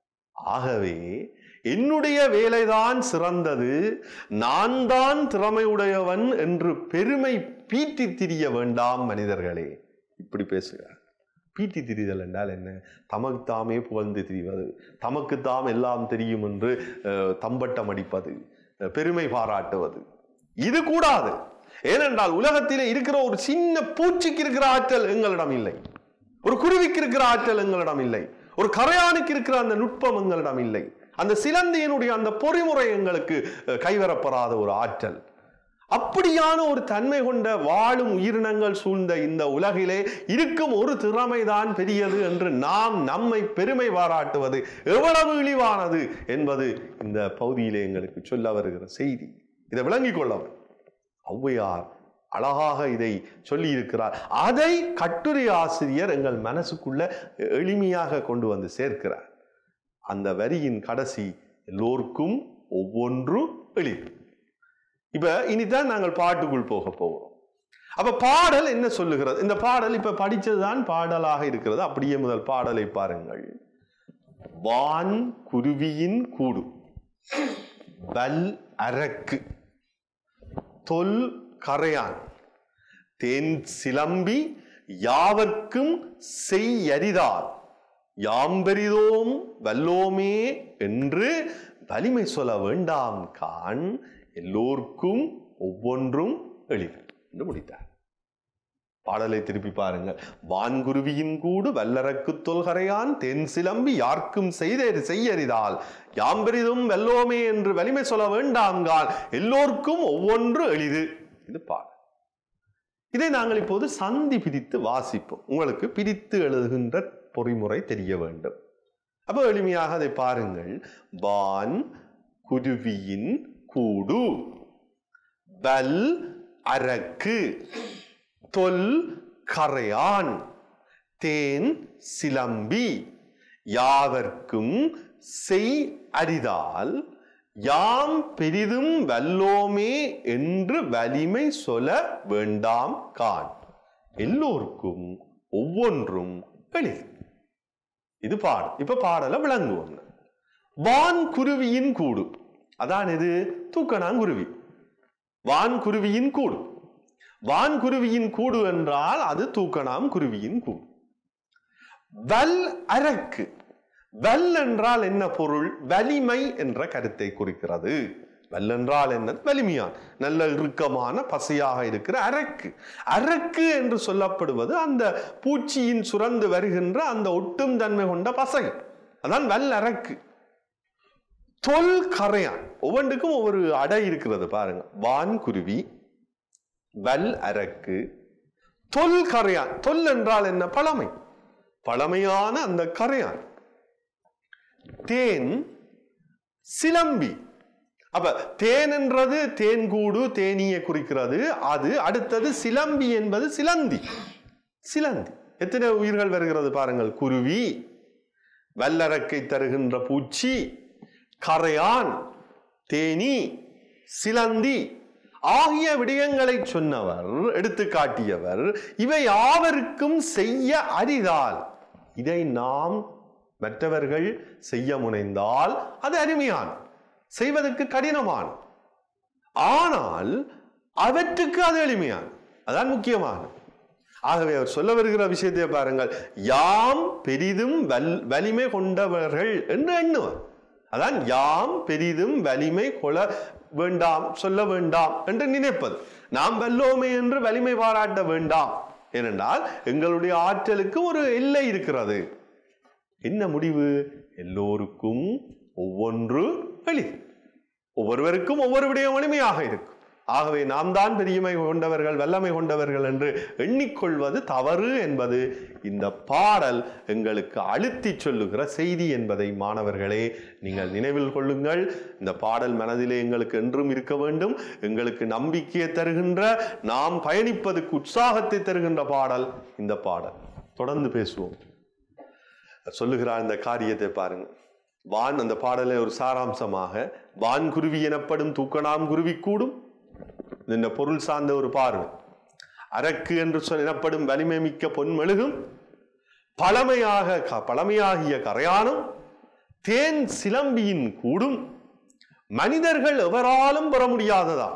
A: ஆகவே என்னுடைய வேலைதான் சிறந்தது நான் தான் திறமையுடையவன் என்று பெருமை பீட்டி திரிய வேண்டாம் மனிதர்களே இப்படி பேசுகிறார் பீட்டி திரிதல் என்றால் என்ன தமக்கு தாமே புகழ்ந்து திரிவது தமக்கு தாம் எல்லாம் தெரியும் என்று அஹ், தம்பட்டம் அடிப்பது அஹ், பெருமை பாராட்டுவது இது கூடாது ஏனென்றால் உலகத்திலே இருக்கிற ஒரு சின்ன பூச்சிக்கு இருக்கிற ஆற்றல் எங்களிடம் இல்லை ஒரு குருவிக்கு இருக்கிற ஆற்றல் எங்களிடம் இல்லை ஒரு கரையானுக்கு இருக்கிற அந்த நுட்பம் எங்களிடம் இல்லை அந்த சிலந்தியினுடைய அந்த பொறிமுறை எங்களுக்கு அஹ், கைவரப்பெறாத ஒரு ஆற்றல் அப்படியான ஒரு தன்மை கொண்ட வாழும் உயிரினங்கள் சூழ்ந்த இந்த உலகிலே இருக்கும் ஒரு திறமைதான் பெரியது என்று நாம் நம்மை பெருமை பாராட்டுவது எவ்வளவு இழிவானது என்பது இந்த பகுதியிலே எங்களுக்கு சொல்ல வருகிற செய்தி இதை விளங்கிக் கொள்ளவும் ஔவையார் அழகாக இதை சொல்லி இருக்கிறார் அதை கட்டுரை ஆசிரியர் எங்கள் மனசுக்குள்ள எளிமையாக கொண்டு வந்து சேர்க்கிறார் அந்த வரியின் கடைசி எல்லோருக்கும் ஒவ்வொன்று எளிது இப்ப இனிதான் நாங்கள் பாட்டுக்குள் போக போகிறோம் அப்ப பாடல் என்ன சொல்லுகிறது இந்த பாடல் இப்ப படிச்சதுதான் பாடலாக இருக்கிறது அப்படியே முதல் பாடலை பாருங்கள் வான் குருவியின் கூடு வல் அரக்கு தொல் கரையான் தேன் சிலம்பி யாவர்க்கும் செய்யரிதால் யாம்பெரிதோம் வல்லோமே என்று வலிமை சொல்ல வேண்டாம் கான் எல்லோர்க்கும் ஒவ்வொன்றும் எளிது என்று முடித்தார் பாடலை திருப்பி பாருங்கள் வான்குருவியின் கூடு வல்லரக்கு தொல்கரையான் தென் சிலம்பி யார்க்கும் செய்த செய்யறிதால் யாம்பெரிதும் வெல்லோமே என்று வலிமை சொல்ல வேண்டாம்கால் எல்லோர்க்கும் ஒவ்வொன்று எளிது இது பாடல் இதை நாங்கள் இப்போது சந்தி பிரித்து வாசிப்போம் உங்களுக்கு பிரித்து எழுதுகின்ற பொறிமுறை தெரிய வேண்டும் அப்போ எளிமையாக அதை பாருங்கள் வான் குருவியின் கூடு வல் அரக்கு தொல் கரையான் தேன் சிலம்பி யாவர்க்கும் செய் அரிதால் யாம் பெரிதும் வல்லோமே என்று வலிமை சொல்ல வேண்டாம் கான் எல்லோருக்கும் ஒவ்வொன்றும் எளிது இது பாடல் இப்ப பாடலை விளங்குவோம் வான் குருவியின் கூடு அதான் இது தூக்கணாங்குருவி வான் குருவியின் கூடு வான் குருவியின் கூடு என்றால் அது தூக்கணாம் குருவியின் கூடு வல் அரக்கு வல் என்றால் என்ன பொருள் வலிமை என்ற கருத்தை குறிக்கிறது வல் என்றால் என்ன வலிமையான் நல்ல இறுக்கமான பசையாக இருக்கிற அரக்கு அரக்கு என்று சொல்லப்படுவது அந்த பூச்சியின் சுரந்து வருகின்ற அந்த ஒட்டும் தன்மை கொண்ட பசை அதான் வல் அரக்கு தொல் கரையான் ஒவ்வொன்றுக்கும் ஒவ்வொரு அடை இருக்கிறது பாருங்க வான் குருவி வல் அரக்கு தொல் கரையான் தொல் என்றால் என்ன பழமை பழமையான அந்த கரையான் தேன் சிலம்பி அப்ப தேன் என்றது தேன்கூடு தேனியை குறிக்கிறது அது அடுத்தது சிலம்பி என்பது சிலந்தி சிலந்தி எத்தனை உயிர்கள் வருகிறது பாருங்கள் குருவி வல்லரக்கை தருகின்ற பூச்சி கரையான் தேனி சிலந்தி ஆகிய விடயங்களை சொன்னவர் எடுத்து காட்டியவர் இவை யாவருக்கும் செய்ய அரிதால் இதை நாம் மற்றவர்கள் செய்ய முனைந்தால் அது அருமையான செய்வதற்கு கடினமான ஆனால் அவற்றுக்கு அது எளிமையான அதான் முக்கியமான ஆகவே அவர் சொல்ல வருகிற விஷயத்தை பாருங்கள் யாம் பெரிதும் வல் வலிமை கொண்டவர்கள் என்று எண்ணுவார் அதான் யாம் பெரிதும் வலிமை கொள்ள வேண்டாம் சொல்ல வேண்டாம் என்று நினைப்பது நாம் வல்லோமே என்று வலிமை பாராட்ட வேண்டாம் ஏனென்றால் எங்களுடைய ஆற்றலுக்கு ஒரு எல்லை இருக்கிறது என்ன முடிவு எல்லோருக்கும் ஒவ்வொன்று எளிது ஒவ்வொருவருக்கும் ஒவ்வொரு விடயம் எளிமையாக இருக்கும் ஆகவே நாம் தான் பெரியமை கொண்டவர்கள் வல்லமை கொண்டவர்கள் என்று எண்ணிக்கொள்வது தவறு என்பது இந்த பாடல் எங்களுக்கு அழுத்தி சொல்லுகிற செய்தி என்பதை மாணவர்களே நீங்கள் நினைவில் கொள்ளுங்கள் இந்த பாடல் மனதிலே எங்களுக்கு என்றும் இருக்க வேண்டும் எங்களுக்கு நம்பிக்கையை தருகின்ற நாம் பயணிப்பதற்கு உற்சாகத்தை தருகின்ற பாடல் இந்த பாடல் தொடர்ந்து பேசுவோம் சொல்லுகிறார் இந்த காரியத்தை பாருங்க வான் அந்த பாடலை ஒரு சாராம்சமாக வான் குருவி எனப்படும் தூக்கணாம் குருவி கூடும் இந்த பொருள் சார்ந்த ஒரு பார்வை அரக்கு என்று சொல் எனப்படும் வலிமை மிக்க பொன்மெழுகும் பழமையாக க- பழமையாகிய கரையானும் தேன் சிலம்பியின் கூடும் மனிதர்கள் எவராலும் பெற முடியாததா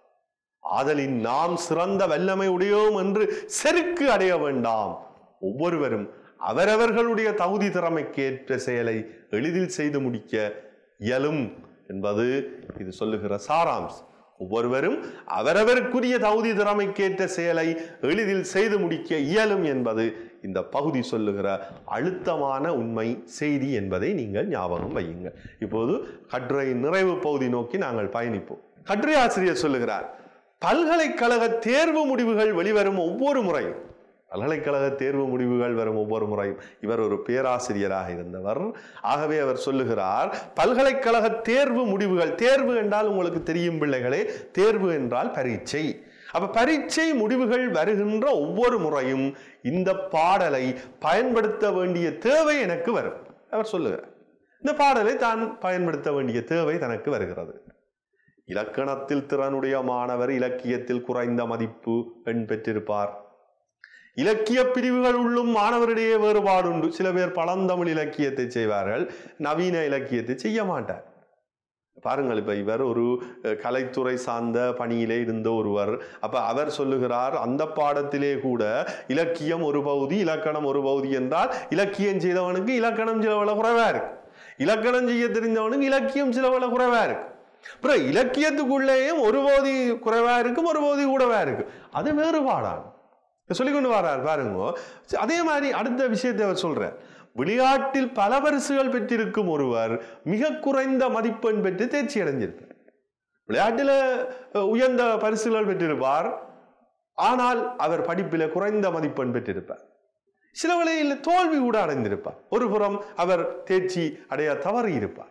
A: ஆதலின் நாம் சிறந்த வல்லமை உடையோம் என்று செருக்கு அடைய வேண்டாம் ஒவ்வொருவரும் அவரவர்களுடைய தகுதி திறமைக்கேற்ற செயலை எளிதில் செய்து முடிக்க இயலும் என்பது இது சொல்லுகிற சாராம்சம் ஒவ்வொருவரும் அவரவருக்குரிய தகுதி திறமைக்கேற்ற செயலை எளிதில் செய்து முடிக்க இயலும் என்பது இந்த பகுதி சொல்லுகிற அழுத்தமான உண்மை செய்தி என்பதை நீங்கள் ஞாபகம் வையுங்கள் இப்போது கட்டுரை நிறைவு பகுதி நோக்கி நாங்கள் பயணிப்போம் கட்டுரை ஆசிரியர் சொல்லுகிறார் பல்கலைக்கழக தேர்வு முடிவுகள் வெளிவரும் ஒவ்வொரு முறையும் பல்கலைக்கழக தேர்வு முடிவுகள் வரும் ஒவ்வொரு முறையும் இவர் ஒரு பேராசிரியராக இருந்தவர் ஆகவே அவர் சொல்லுகிறார் பல்கலைக்கழக தேர்வு முடிவுகள் தேர்வு என்றால் உங்களுக்கு தெரியும் பிள்ளைகளே தேர்வு என்றால் பரீட்சை அப்ப பரீட்சை முடிவுகள் வருகின்ற ஒவ்வொரு முறையும் இந்த பாடலை பயன்படுத்த வேண்டிய தேவை எனக்கு வரும் அவர் சொல்லுகிறார் இந்த பாடலை தான் பயன்படுத்த வேண்டிய தேவை தனக்கு வருகிறது இலக்கணத்தில் திறனுடைய மாணவர் இலக்கியத்தில் குறைந்த மதிப்பு எண் பெற்றிருப்பார் இலக்கிய பிரிவுகள் உள்ளும் மாணவரிடையே வேறுபாடு உண்டு சில பேர் பழந்தமிழ் இலக்கியத்தை செய்வார்கள் நவீன இலக்கியத்தை செய்ய மாட்டார் பாருங்கள் இப்ப இவர் ஒரு அஹ், கலைத்துறை சார்ந்த பணியிலே இருந்த ஒருவர் அப்ப அவர் சொல்லுகிறார் அந்த பாடத்திலே கூட இலக்கியம் ஒரு பகுதி இலக்கணம் ஒரு பகுதி என்றால் இலக்கியம் செய்தவனுக்கு இலக்கணம் சிலவள குறைவா இருக்கு இலக்கணம் செய்ய தெரிந்தவனுக்கு இலக்கியம் சிலவள குறைவா இருக்கு அப்புறம் இலக்கியத்துக்குள்ளேயும் ஒரு பகுதி குறைவா இருக்கும் ஒரு பகுதி கூடவா இருக்கு அது வேறுபாடான சொல்லிக் கொண்டு வர்றார் பாருங்க அதே மாதிரி அடுத்த விஷயத்தை அவர் சொல்றார் விளையாட்டில் பல பரிசுகள் பெற்றிருக்கும் ஒருவர் மிக குறைந்த மதிப்பெண் பெற்று தேர்ச்சி அடைஞ்சிருப்பார் விளையாட்டில் அஹ், உயர்ந்த பரிசுகள் பெற்றிருப்பார் ஆனால் அவர் படிப்பில் குறைந்த மதிப்பெண் பெற்றிருப்பார் சில வேளையில் தோல்வி கூட அடைந்திருப்பார் ஒரு புறம் அவர் தேர்ச்சி அடைய தவறி இருப்பார்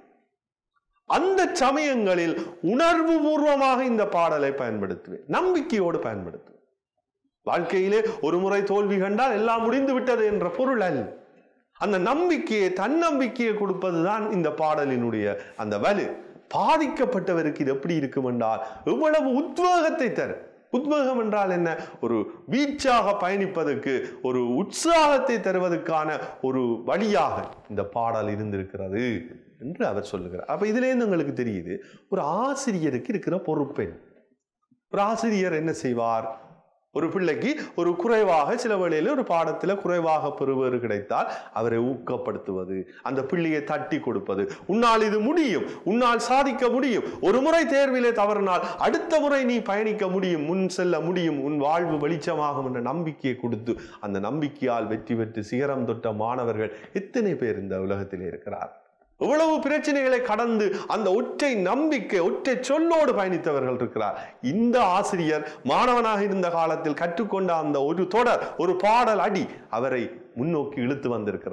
A: அந்த சமயங்களில் உணர்வு பூர்வமாக இந்த பாடலை பயன்படுத்துவேன் நம்பிக்கையோடு பயன்படுத்துவேன் வாழ்க்கையிலே ஒரு முறை தோல்வி கண்டால் எல்லாம் முடிந்து விட்டது என்ற பொருள் அல்ல அந்த நம்பிக்கையை தன்னம்பிக்கையை கொடுப்பதுதான் இந்த பாடலினுடைய அந்த வலு பாதிக்கப்பட்டவருக்கு இது எப்படி இருக்கும் என்றால் எவ்வளவு உத்வேகத்தை தரும் உத்வேகம் என்றால் என்ன ஒரு வீச்சாக பயணிப்பதற்கு ஒரு உற்சாகத்தை தருவதற்கான ஒரு வழியாக இந்த பாடல் இருந்திருக்கிறது என்று அவர் சொல்லுகிறார் அப்ப இதிலேருந்து உங்களுக்கு தெரியுது ஒரு ஆசிரியருக்கு இருக்கிற பொறுப்பெண் ஒரு ஆசிரியர் என்ன செய்வார் ஒரு பிள்ளைக்கு ஒரு குறைவாக சில வேளையில் ஒரு பாடத்தில் குறைவாக பெறுவது கிடைத்தால் அவரை ஊக்கப்படுத்துவது அந்த பிள்ளையை தட்டி கொடுப்பது உன்னால் இது முடியும் உன்னால் சாதிக்க முடியும் ஒரு முறை தேர்விலே தவறினால் அடுத்த முறை நீ பயணிக்க முடியும் முன் செல்ல முடியும் உன் வாழ்வு வெளிச்சமாகும் என்ற நம்பிக்கையை கொடுத்து அந்த நம்பிக்கையால் வெற்றி பெற்று சிகரம் தொட்ட மாணவர்கள் எத்தனை பேர் இந்த உலகத்திலே இருக்கிறார் எவ்வளவு பிரச்சனைகளை கடந்து அந்த ஒற்றை நம்பிக்கை ஒற்றை சொல்லோடு பயணித்தவர்கள் இருக்கிறார் இந்த ஆசிரியர் மாணவனாக இருந்த காலத்தில் கற்றுக்கொண்ட அந்த ஒரு தொடர் ஒரு பாடல் அடி அவரை முன்னோக்கி இழுத்து வந்திருக்கிறார்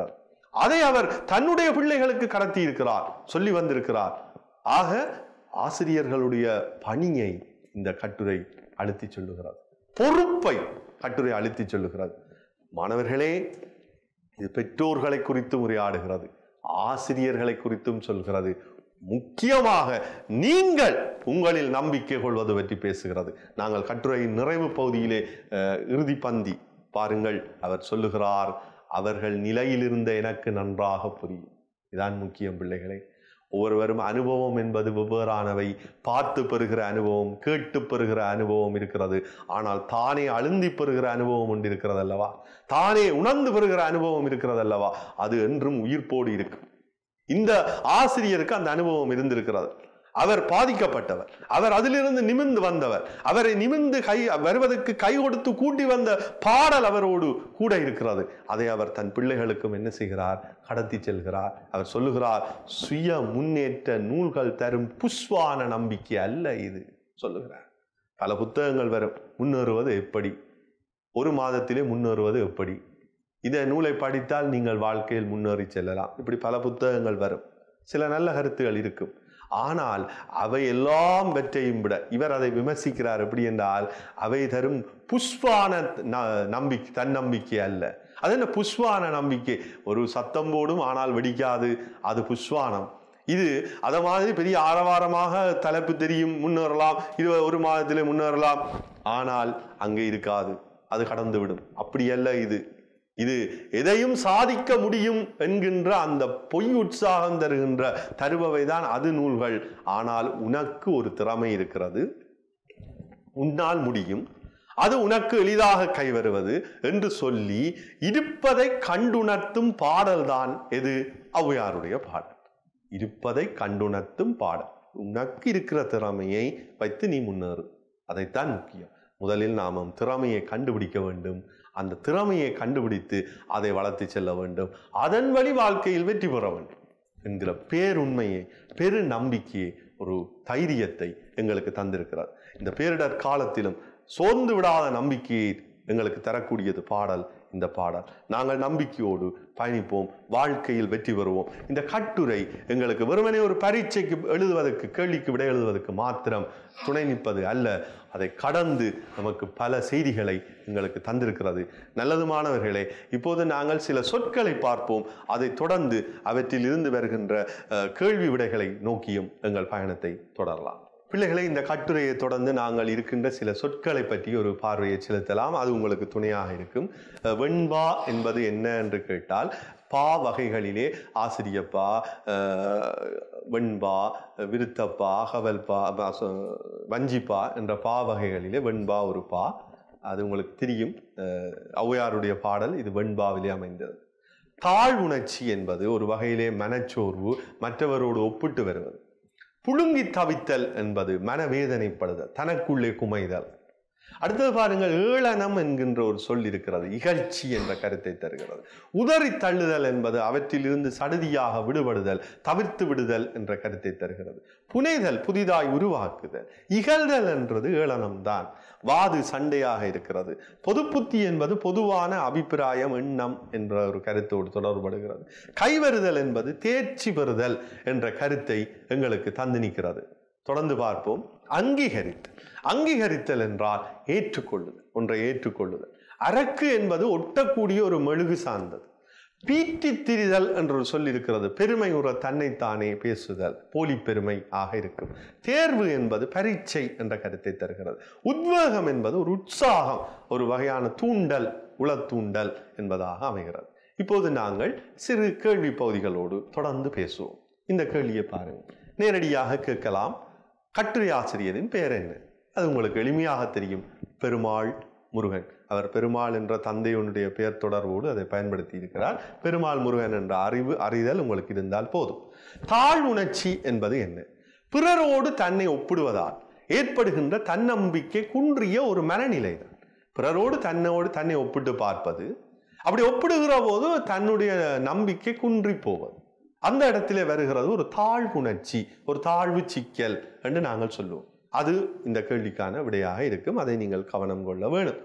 A: அதை அவர் தன்னுடைய பிள்ளைகளுக்கு கடத்தி இருக்கிறார் சொல்லி வந்திருக்கிறார் ஆக ஆசிரியர்களுடைய பணியை இந்த கட்டுரை அழுத்தி சொல்லுகிறது பொறுப்பை கட்டுரை அழுத்தி சொல்லுகிறது மாணவர்களே இது பெற்றோர்களை குறித்தும் உரையாடுகிறது ஆசிரியர்களை குறித்தும் சொல்கிறது முக்கியமாக நீங்கள் உங்களில் நம்பிக்கை கொள்வது பற்றி பேசுகிறது நாங்கள் கட்டுரையின் நிறைவு பகுதியிலே அஹ், இறுதி பந்தி பாருங்கள் அவர் சொல்லுகிறார் அவர்கள் நிலையிலிருந்த எனக்கு நன்றாக புரியும் இதான் முக்கியம் பிள்ளைகளே ஒவ்வொருவரும் அனுபவம் என்பது வெவ்வேறானவை பார்த்து பெறுகிற அனுபவம் கேட்டு பெறுகிற அனுபவம் இருக்கிறது ஆனால் தானே அழுந்தி பெறுகிற அனுபவம் ஒன்று இருக்கிறது அல்லவா தானே உணர்ந்து பெறுகிற அனுபவம் இருக்கிறது அல்லவா அது என்றும் உயிர்ப்போடு இருக்கும் இந்த ஆசிரியருக்கு அந்த அனுபவம் இருந்திருக்கிறது அவர் பாதிக்கப்பட்டவர் அவர் அதிலிருந்து நிமிர்ந்து வந்தவர் அவரை நிமிர்ந்து கை வருவதற்கு கை கொடுத்து கூட்டி வந்த பாடல் அவரோடு கூட இருக்கிறது அதை அவர் தன் பிள்ளைகளுக்கும் என்ன செய்கிறார் கடத்தி செல்கிறார் அவர் சொல்லுகிறார் சுய முன்னேற்ற நூல்கள் தரும் புஷ்வான நம்பிக்கை அல்ல இது சொல்லுகிறார் பல புத்தகங்கள் வரும் முன்னேறுவது எப்படி ஒரு மாதத்திலே முன்னேறுவது எப்படி இந்த நூலை படித்தால் நீங்கள் வாழ்க்கையில் முன்னேறி செல்லலாம் இப்படி பல புத்தகங்கள் வரும் சில நல்ல கருத்துகள் இருக்கும் ஆனால் அவை எல்லாம் வெற்றையும் விட இவர் அதை விமர்சிக்கிறார் எப்படி என்றால் அவை தரும் புஷ்பான ந- நம்பிக்கை தன்னம்பிக்கை அல்ல அது என்ன புஷ்வான நம்பிக்கை ஒரு சத்தம் போடும் ஆனால் வெடிக்காது அது புஷ்வானம் இது அத மாதிரி பெரிய ஆரவாரமாக தலைப்பு தெரியும் முன்னேறலாம் இது ஒரு மாதத்திலே முன்னேறலாம் ஆனால் அங்கே இருக்காது அது கடந்து விடும் அப்படி அல்ல இது இது எதையும் சாதிக்க முடியும் என்கின்ற அந்த பொய் உற்சாகம் தருகின்ற தருபவை தான் அது நூல்கள் ஆனால் உனக்கு ஒரு திறமை இருக்கிறது உன்னால் முடியும் அது உனக்கு எளிதாக கைவருவது என்று சொல்லி இருப்பதை கண்டுணர்த்தும் பாடல்தான் எது ஔவையாருடைய பாடல் இருப்பதை கண்டுணர்த்தும் பாடல் உனக்கு இருக்கிற திறமையை வைத்து நீ முன்னேறு அதைத்தான் முக்கியம் முதலில் நாம திறமையை கண்டுபிடிக்க வேண்டும் அந்த திறமையை கண்டுபிடித்து அதை வளர்த்து செல்ல வேண்டும் அதன் வழி வாழ்க்கையில் வெற்றி பெற வேண்டும் என்கிற பேருண்மையை பெரு நம்பிக்கையை ஒரு தைரியத்தை எங்களுக்கு தந்திருக்கிறார் இந்த பேரிடர் காலத்திலும் சோர்ந்து விடாத நம்பிக்கையை எங்களுக்கு தரக்கூடியது பாடல் இந்த பாடல் நாங்கள் நம்பிக்கையோடு பயணிப்போம் வாழ்க்கையில் வெற்றி பெறுவோம் இந்த கட்டுரை எங்களுக்கு வெறுமனே ஒரு பரீட்சைக்கு எழுதுவதற்கு கேள்விக்கு விடை எழுதுவதற்கு மாத்திரம் துணை நிற்பது அல்ல அதை கடந்து நமக்கு பல செய்திகளை எங்களுக்கு தந்திருக்கிறது நல்லது மாணவர்களே இப்போது நாங்கள் சில சொற்களை பார்ப்போம் அதை தொடர்ந்து அவற்றில் இருந்து வருகின்ற அஹ், கேள்வி விடைகளை நோக்கியும் எங்கள் பயணத்தை தொடரலாம் பிள்ளைகளை இந்த கட்டுரையை தொடர்ந்து நாங்கள் இருக்கின்ற சில சொற்களை பற்றி ஒரு பார்வையை செலுத்தலாம் அது உங்களுக்கு துணையாக இருக்கும் அஹ், வெண்பா என்பது என்ன என்று கேட்டால் பா வகைகளிலே ஆசிரியப்பா அஹ், வெண்பா விருத்தப்பா அகவல்பா ப- சொ- வஞ்சிப்பா என்ற பா வகைகளிலே வெண்பா ஒரு பா அது உங்களுக்கு தெரியும் அஹ், ஔவையாருடைய பாடல் இது வெண்பாவிலே அமைந்தது தாழ்வுணர்ச்சி என்பது ஒரு வகையிலே மனச்சோர்வு மற்றவரோடு ஒப்பிட்டு வருவது புழுங்கி தவித்தல் என்பது மனவேதனைப்படுதல் தனக்குள்ளே குமைதல் அடுத்தது பாருங்கள் ஏளனம் என்கின்ற ஒரு சொல் இருக்கிறது இகழ்ச்சி என்ற கருத்தை தருகிறது உதறி தள்ளுதல் என்பது அவற்றிலிருந்து சடுதியாக விடுபடுதல் தவிர்த்து விடுதல் என்ற கருத்தை தருகிறது புனைதல் புதிதாய் உருவாக்குதல் இகழ்தல் என்றது ஏளனம்தான் வாது சண்டையாக இருக்கிறது பொது புத்தி என்பது பொதுவான அபிப்பிராயம் எண்ணம் என்ற ஒரு கருத்தோடு தொடர்படுகிறது கைவருதல் என்பது தேர்ச்சி பெறுதல் என்ற கருத்தை எங்களுக்கு தந்து நிற்கிறது தொடர்ந்து பார்ப்போம் அங்கீகரித்தல் அங்கீகரித்தல் என்றால் ஏற்றுக்கொள்ளுதல் ஒன்றை ஏற்றுக்கொள்ளுதல் அரக்கு என்பது ஒட்டக்கூடிய ஒரு மெழுகு சார்ந்தது பீட்டி திரிதல் என்ற ஒரு சொல் இருக்கிறது பெருமை உற தன்னைத்தானே பேசுதல் போலி பெருமை ஆக இருக்கும் தேர்வு என்பது பரீட்சை என்ற கருத்தை தருகிறது உத்வேகம் என்பது ஒரு உற்சாகம் ஒரு வகையான தூண்டல் உளத்தூண்டல் என்பதாக அமைகிறது இப்போது நாங்கள் சிறு கேள்வி பகுதிகளோடு தொடர்ந்து பேசுவோம் இந்த கேள்வியை பாருங்கள் நேரடியாக கேட்கலாம் கட்டுரை ஆசிரியரின் பெயர் என்ன அது உங்களுக்கு எளிமையாக தெரியும் பெருமாள் முருகன் அவர் பெருமாள் என்ற தந்தையனுடைய பெயர் தொடர்போடு அதை பயன்படுத்தி இருக்கிறார் பெருமாள் முருகன் என்ற அறிவு அறிதல் உங்களுக்கு இருந்தால் போதும் தாழ்வுணர்ச்சி என்பது என்ன பிறரோடு தன்னை ஒப்பிடுவதால் ஏற்படுகின்ற தன்னம்பிக்கை குன்றிய ஒரு மனநிலை தான் பிறரோடு தன்னோடு தன்னை ஒப்பிட்டு பார்ப்பது அப்படி ஒப்பிடுகிற போது தன்னுடைய நம்பிக்கை குன்றி போவது அந்த இடத்திலே வருகிறது ஒரு தாழ்வுணர்ச்சி ஒரு தாழ்வு சிக்கல் என்று நாங்கள் சொல்லுவோம் அது இந்த கேள்விக்கான விடையாக இருக்கும் அதை நீங்கள் கவனம் கொள்ள வேணும்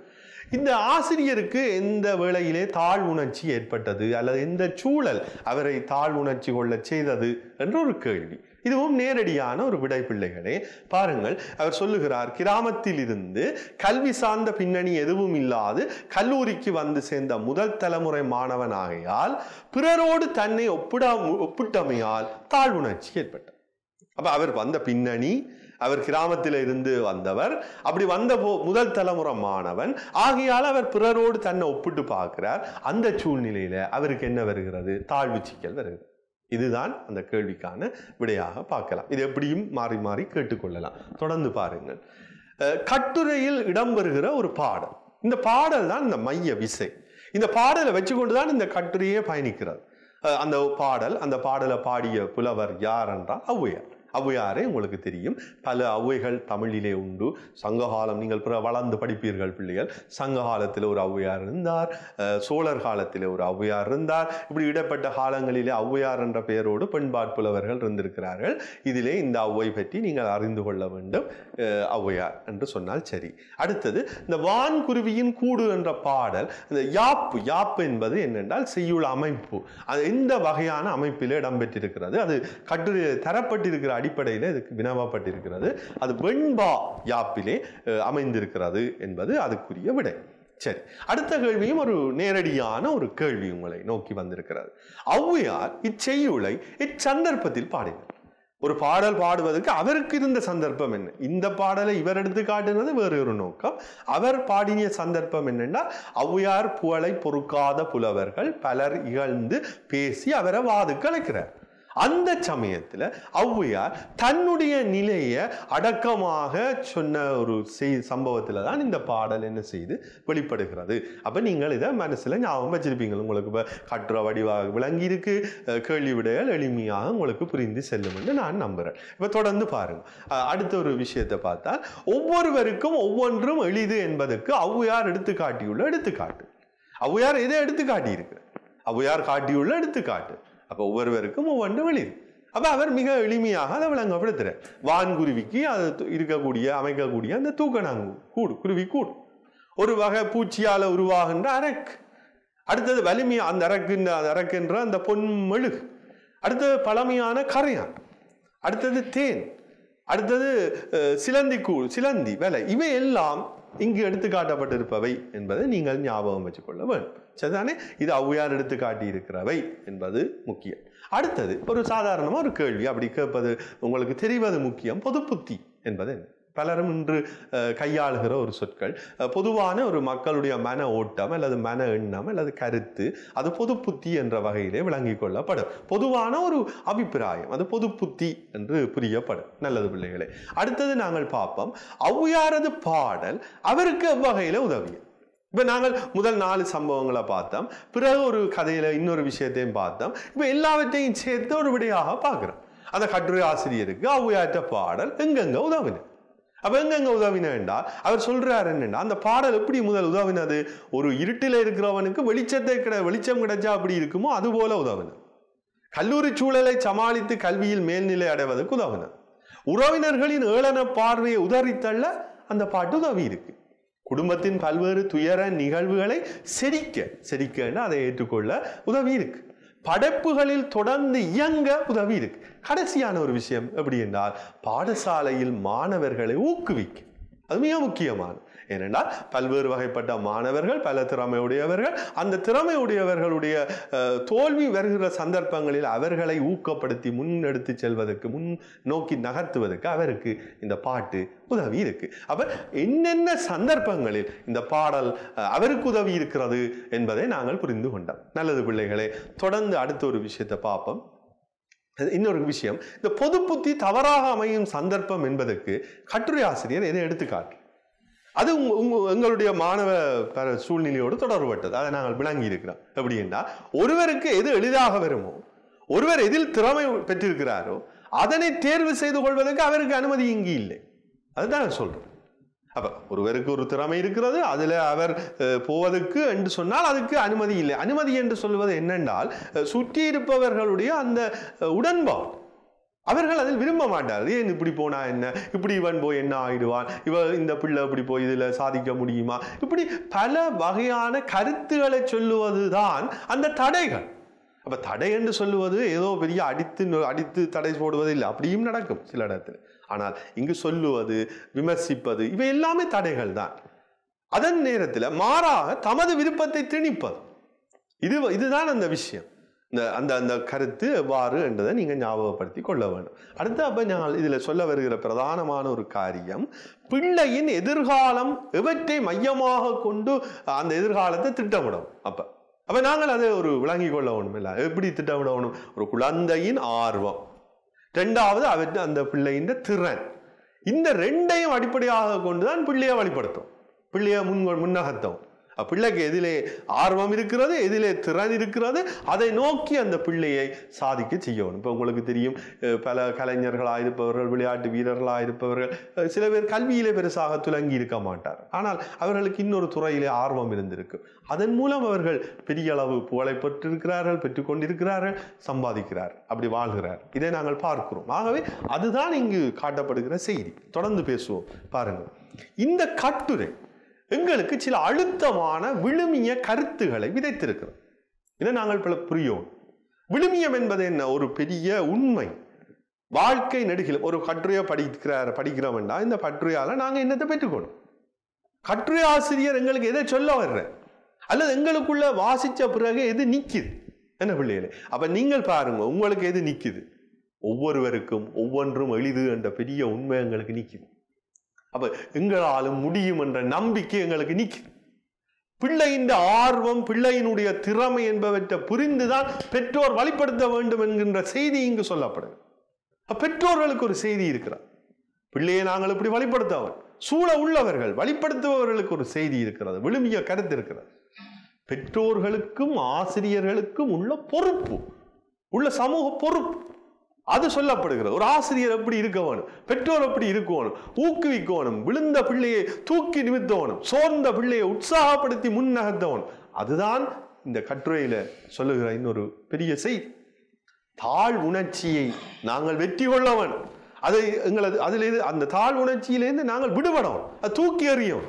A: இந்த ஆசிரியருக்கு எந்த வேளையிலே தாழ் உணர்ச்சி ஏற்பட்டது அல்லது எந்த சூழல் அவரை தாழ் உணர்ச்சி கொள்ள செய்தது என்ற ஒரு கேள்வி இதுவும் நேரடியான ஒரு விடை பிள்ளைகளே பாருங்கள் அவர் சொல்லுகிறார் கிராமத்தில் இருந்து கல்வி சார்ந்த பின்னணி எதுவும் இல்லாது கல்லூரிக்கு வந்து சேர்ந்த முதல் தலைமுறை மாணவன் ஆகையால் பிறரோடு தன்னை ஒப்பிடா ஒப்பிட்டமையால் தாழ்வுணர்ச்சி ஏற்பட்டது அப்ப அவர் வந்த பின்னணி அவர் கிராமத்தில் இருந்து வந்தவர் அப்படி வந்த போ முதல் தலைமுறை மாணவன் ஆகையால் அவர் பிறரோடு தன்னை ஒப்பிட்டு பார்க்கிறார் அந்த சூழ்நிலையில அவருக்கு என்ன வருகிறது தாழ்வு சிக்கல் வருகிறது இதுதான் அந்த கேள்விக்கான விடையாக பார்க்கலாம் இது எப்படியும் மாறி மாறி கேட்டுக்கொள்ளலாம் தொடர்ந்து பாருங்கள் அஹ், கட்டுரையில் இடம்பெறுகிற ஒரு பாடல் இந்த பாடல் தான் இந்த மைய விசை இந்த பாடலை வச்சுக்கொண்டு தான் இந்த கட்டுரையே பயணிக்கிறது அஹ், அந்த பாடல் அந்த பாடலை பாடிய புலவர் யார் என்றால் ஔவையார் ஔவையாரே உங்களுக்கு தெரியும் பல ஔவைகள் தமிழிலே உண்டு சங்ககாலம் நீங்கள் பிற வளர்ந்து படிப்பீர்கள் பிள்ளைகள் சங்க காலத்தில் ஒரு ஔவையார் இருந்தார் அஹ், சோழர் காலத்தில் ஒரு ஔவையார் இருந்தார் இப்படி இடப்பட்ட காலங்களிலே ஔவையார் என்ற பெயரோடு பெண்பாட் புலவர்கள் இருந்திருக்கிறார்கள் இதிலே இந்த ஔவை பற்றி நீங்கள் அறிந்து கொள்ள வேண்டும் அஹ், ஔவையார் என்று சொன்னால் சரி அடுத்தது இந்த வான்குருவியின் கூடு என்ற பாடல் இந்த யாப்பு யாப்பு என்பது என்னென்றால் செய்யுள் அமைப்பு அது எந்த வகையான அமைப்பில் இடம்பெற்றிருக்கிறது அது கட்டுரை தரப்பட்டிருக்கிற அடிப்படையில் இதுக்கு வினவப்பட்டிருக்கிறது அது வெண்பா யாப்பிலே அஹ், அமைந்திருக்கிறது என்பது அதுக்குரிய விடை சரி அடுத்த கேள்வியும் ஒரு நேரடியான ஒரு கேள்வி உங்களை நோக்கி வந்திருக்கிறது ஔவையார் இச்செய்யுளை இச்சந்தர்ப்பத்தில் பாடினார் ஒரு பாடல் பாடுவதற்கு அவருக்கு இருந்த சந்தர்ப்பம் என்ன இந்த பாடலை இவர் எடுத்து காட்டுனது வேறு ஒரு நோக்கம் அவர் பாடிய சந்தர்ப்பம் என்னன்னா ஔவையார் புகழை பொறுக்காத புலவர்கள் பலர் இகழ்ந்து பேசி அவரை வாதுக்கு அழைக்கிறார் அந்த சமயத்துல ஔவையார் தன்னுடைய நிலையை அடக்கமாக சொன்ன ஒரு செய் சம்பவத்துல தான் இந்த பாடல் என்ன செய்து வெளிப்படுகிறது அப்ப நீங்கள் இதை மனசுல ஞாபகம் வச்சிருப்பீங்க உங்களுக்கு இப்ப கட்டுரை வடிவாக விளங்கி இருக்கு அஹ் கேள்வி விடைகள் எளிமையாக உங்களுக்கு புரிந்து செல்லும் என்று நான் நம்புறேன் இப்ப தொடர்ந்து பாருங்க அஹ் அடுத்த ஒரு விஷயத்தை பார்த்தால் ஒவ்வொருவருக்கும் ஒவ்வொன்றும் எளிது என்பதற்கு ஔவையார் எடுத்து காட்டியுள்ள எடுத்துக்காட்டு ஔவையார் எதை எடுத்து காட்டியிருக்கு ஔவையார் காட்டியுள்ள எடுத்துக்காட்டு அப்ப ஒவ்வொருவருக்கும் ஒவ்வொன்றும் எளிது அப்ப அவர் மிக எளிமையாக அதை விளங்கப்படுத்துறார் வான்குருவிக்கு அது து- இருக்கக்கூடிய அமைக்கக்கூடிய அந்த தூக்கணாங்கு கூடு குருவி கூடு ஒரு வகை பூச்சியால உருவாகின்ற அரக்கு அடுத்தது வலிமை அந்த அரக்குன்ற அந்த அரக்குன்ற அந்த பொன் மெழுகு அடுத்தது பழமையான கரையான் அடுத்தது தேன் அடுத்தது அஹ், சிலந்தி கூழ் சிலந்தி விலை இவை எல்லாம் இங்கு எடுத்து காட்டப்பட்டிருப்பவை என்பதை நீங்கள் ஞாபகம் வச்சுக்கொள்ள வேண்டும் சரிதானே இது ஔவையார் எடுத்து காட்டியிருக்கிறவை என்பது முக்கியம் அடுத்தது ஒரு சாதாரணமாக ஒரு கேள்வி அப்படி கேட்பது உங்களுக்கு தெரிவது முக்கியம் பொது புத்தி என்பது என்ன பலரும் இன்று அஹ், கையாளுகிற ஒரு சொற்கள் அஹ், பொதுவான ஒரு மக்களுடைய மன ஓட்டம் அல்லது மன எண்ணம் அல்லது கருத்து அது பொது புத்தி என்ற வகையிலே விளங்கிக் கொள்ளப்படும் பொதுவான ஒரு அபிப்பிராயம் அது பொது புத்தி என்று புரியப்படும் நல்லது பிள்ளைகளே அடுத்தது நாங்கள் பார்ப்போம் ஔவையாரது பாடல் அவருக்கு எவ்வகையில உதவியது இப்ப நாங்கள் முதல் நாலு சம்பவங்களை பார்த்தோம் பிறகு ஒரு கதையில இன்னொரு விஷயத்தையும் பார்த்தோம் இப்ப எல்லாவற்றையும் சேர்த்து ஒரு விடையாக பார்க்கிறோம் அந்த கட்டுரை ஆசிரியருக்கு ஔவையாற்ற பாடல் எங்கெங்க உதவின அப்ப எங்கெங்க உதவினா அவர் சொல்றாரு என்னன்னா அந்த பாடல் எப்படி முதல் உதவினது ஒரு இருட்டில் இருக்கிறவனுக்கு வெளிச்சத்தை கிட வெளிச்சம் கிடைச்சா அப்படி இருக்குமோ அது போல உதவினது கல்லூரி சூழலை சமாளித்து கல்வியில் மேல்நிலை அடைவதற்கு உதவினது உறவினர்களின் ஏளன பார்வையை உதறித்தள்ள அந்த பாட்டு உதவி இருக்கு குடும்பத்தின் பல்வேறு துயர நிகழ்வுகளை செரிக்க செரிக்கன்னா அதை ஏற்றுக்கொள்ள உதவி இருக்கு படைப்புகளில் தொடர்ந்து இயங்க உதவி இருக்கு கடைசியான ஒரு விஷயம் எப்படி என்றால் பாடசாலையில் மாணவர்களை ஊக்குவிக்க அது மிக முக்கியமான ஏனென்றால் பல்வேறு வகைப்பட்ட மாணவர்கள் பல திறமையுடையவர்கள் அந்த திறமையுடையவர்களுடைய அஹ், தோல்வி வருகிற சந்தர்ப்பங்களில் அவர்களை ஊக்கப்படுத்தி முன்னெடுத்து செல்வதற்கு முன் நோக்கி நகர்த்துவதற்கு அவருக்கு இந்த பாட்டு உதவி இருக்கு அப்ப என்னென்ன சந்தர்ப்பங்களில் இந்த பாடல் அஹ், அவருக்கு உதவி இருக்கிறது என்பதை நாங்கள் புரிந்து கொண்டோம் நல்லது பிள்ளைகளே தொடர்ந்து அடுத்த ஒரு விஷயத்தை பார்ப்போம் அது இன்னொரு விஷயம் இந்த பொது புத்தி தவறாக அமையும் சந்தர்ப்பம் என்பதற்கு கட்டுரை ஆசிரியர் எதை எடுத்துக்காட்டு அது உங்க உங்க எங்களுடைய மாணவ பர- சூழ்நிலையோடு தொடர்பட்டது அதை நாங்கள் விளங்கி இருக்கிறோம் எப்படின்னா ஒருவருக்கு எது எளிதாக வருமோ ஒருவர் எதில் திறமை பெற்றிருக்கிறாரோ அதனை தேர்வு செய்து கொள்வதற்கு அவருக்கு அனுமதி இங்கு இல்லை அதுதான் நான் சொல்றேன் அப்ப ஒருவருக்கு ஒரு திறமை இருக்கிறது அதுல அவர் அஹ், போவதற்கு என்று சொன்னால் அதுக்கு அனுமதி இல்லை அனுமதி என்று சொல்வது என்னென்றால் அஹ், சுற்றி இருப்பவர்களுடைய அந்த அஹ், உடன்பாடு அவர்கள் அதில் விரும்ப மாட்டார் ஏன் இப்படி போனா என்ன இப்படி இவன் போய் என்ன ஆயிடுவான் இவ இந்த பிள்ளை இப்படி போய் இதுல சாதிக்க முடியுமா இப்படி பல வகையான கருத்துக்களை சொல்லுவதுதான் அந்த தடைகள் அப்ப தடை என்று சொல்லுவது ஏதோ பெரிய அடித்து நொ- அடித்து தடை போடுவது இல்லை அப்படியும் நடக்கும் சில இடத்துல ஆனால் இங்கு சொல்லுவது விமர்சிப்பது இவை எல்லாமே தடைகள் தான் அதன் நேரத்தில் மாறாக தமது விருப்பத்தை திணிப்பது இது இதுதான் அந்த விஷயம் இந்த அந்த அந்த கருத்து எவ்வாறு என்றதை நீங்கள் ஞாபகப்படுத்தி கொள்ள வேண்டும் அடுத்து அப்போ நான் இதில் சொல்ல வருகிற பிரதானமான ஒரு காரியம் பிள்ளையின் எதிர்காலம் எவற்றை மையமாக கொண்டு அந்த எதிர்காலத்தை திட்டமிடும் அப்போ அப்போ நாங்கள் அதை ஒரு விளங்கி கொள்ள வேணும் இல்லை எப்படி திட்டமிடணும் ஒரு குழந்தையின் ஆர்வம் ரெண்டாவது அவற்றை அந்த பிள்ளையின் திறன் இந்த ரெண்டையும் அடிப்படையாக கொண்டுதான் பிள்ளையை வழிபடுத்தும் பிள்ளையை முன் முன்னகத்தும் அஹ் பிள்ளைக்கு எதிலே ஆர்வம் இருக்கிறது எதிலே திறன் இருக்கிறது அதை நோக்கி அந்த பிள்ளையை சாதிக்க செய்யணும் இப்போ உங்களுக்கு தெரியும் அஹ் பல கலைஞர்களாக இருப்பவர்கள் விளையாட்டு வீரர்களாக இருப்பவர்கள் அஹ் சில பேர் கல்வியிலே பெருசாக துலங்கி இருக்க மாட்டார் ஆனால் அவர்களுக்கு இன்னொரு துறையிலே ஆர்வம் இருந்திருக்கு அதன் மூலம் அவர்கள் பெரிய அளவு புகழை பெற்றிருக்கிறார்கள் பெற்றுக்கொண்டிருக்கிறார்கள் சம்பாதிக்கிறார் அப்படி வாழ்கிறார் இதை நாங்கள் பார்க்கிறோம் ஆகவே அதுதான் இங்கு காட்டப்படுகிற செய்தி தொடர்ந்து பேசுவோம் பாருங்கள் இந்த கட்டுரை எங்களுக்கு சில அழுத்தமான விழுமிய கருத்துக்களை விதைத்திருக்கிறது இதை நாங்கள் பல புரியோம் விழுமியம் என்பது என்ன ஒரு பெரிய உண்மை வாழ்க்கை நெடுகில் ஒரு கட்டுரையை படிக்கிறார் படிக்கிறோம்னா இந்த கட்டுரையால நாங்க என்னத்தை பெற்றுக்கணும் கட்டுரை ஆசிரியர் எங்களுக்கு எதை சொல்ல வர்ற அல்லது எங்களுக்குள்ள வாசிச்ச பிறகு எது நிக்குது என்ன பிள்ளைகளே அப்ப நீங்கள் பாருங்க உங்களுக்கு எது நிக்குது ஒவ்வொருவருக்கும் ஒவ்வொன்றும் எளிது என்ற பெரிய உண்மை எங்களுக்கு நிக்குது அப்ப எங்களாலும் முடியும் என்ற நம்பிக்கை எங்களுக்கு நிக்குது பிள்ளையின் ஆர்வம் பிள்ளையினுடைய திறமை என்பவற்றை புரிந்துதான் பெற்றோர் வழிப்படுத்த வேண்டும் என்கின்ற செய்தி இங்கு சொல்லப்படுது அப்ப பெற்றோர்களுக்கு ஒரு செய்தி இருக்கிறார் பிள்ளையை நாங்கள் இப்படி வழிப்படுத்தவர் சூழ உள்ளவர்கள் வழிப்படுத்துபவர்களுக்கு ஒரு செய்தி இருக்கிறது விழுமிய கருத்து இருக்கிறது பெற்றோர்களுக்கும் ஆசிரியர்களுக்கும் உள்ள பொறுப்பு உள்ள சமூக பொறுப்பு அது சொல்லப்படுகிறது ஒரு ஆசிரியர் எப்படி இருக்க வேணும் பெற்றோர் எப்படி இருக்கணும் ஊக்குவிக்கணும் விழுந்த பிள்ளையை தூக்கி நிமித்தவனும் சோர்ந்த பிள்ளையை உற்சாகப்படுத்தி முன்னகர்த்தவனும் அதுதான் இந்த கட்டுரையில சொல்லுகிற இன்னொரு பெரிய செய்தி தாழ் உணர்ச்சியை நாங்கள் வெற்றி கொள்ள வேணும் அதை எங்களது அதிலிருந்து அந்த தாழ் உணர்ச்சியிலேருந்து நாங்கள் விடுபடணும் அது தூக்கி எறியும்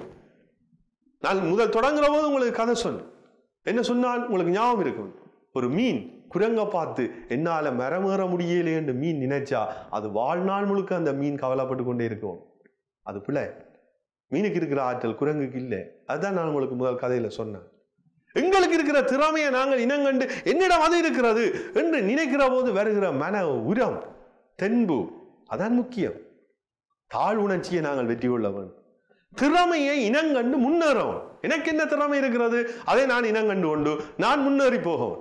A: நான் முதல் தொடங்குற போது உங்களுக்கு கதை சொன்னேன் என்ன சொன்னால் உங்களுக்கு ஞாபகம் இருக்கும் ஒரு மீன் குரங்க பார்த்து என்னால மரமேற முடியலையேன்னு மீன் நினைச்சா அது வாழ்நாள் முழுக்க அந்த மீன் கவலைப்பட்டு கொண்டே இருக்கும் அது பிள்ளை மீனுக்கு இருக்கிற ஆற்றல் குரங்குக்கு இல்லை அதுதான் நான் உங்களுக்கு முதல் கதையில சொன்னேன் எங்களுக்கு இருக்கிற திறமையை நாங்கள் இனங்கண்டு என்னிடம் அது இருக்கிறது என்று நினைக்கிற போது வருகிற மன உரம் தென்பு அதான் முக்கியம் தாழ் உணர்ச்சியை நாங்கள் வெற்றி கொள்ள வேண்டும் திறமையை இனங்கண்டு முன்னேறவும் எனக்கு என்ன திறமை இருக்கிறது அதை நான் இனங்கண்டு கொண்டு நான் முன்னேறி போகவும்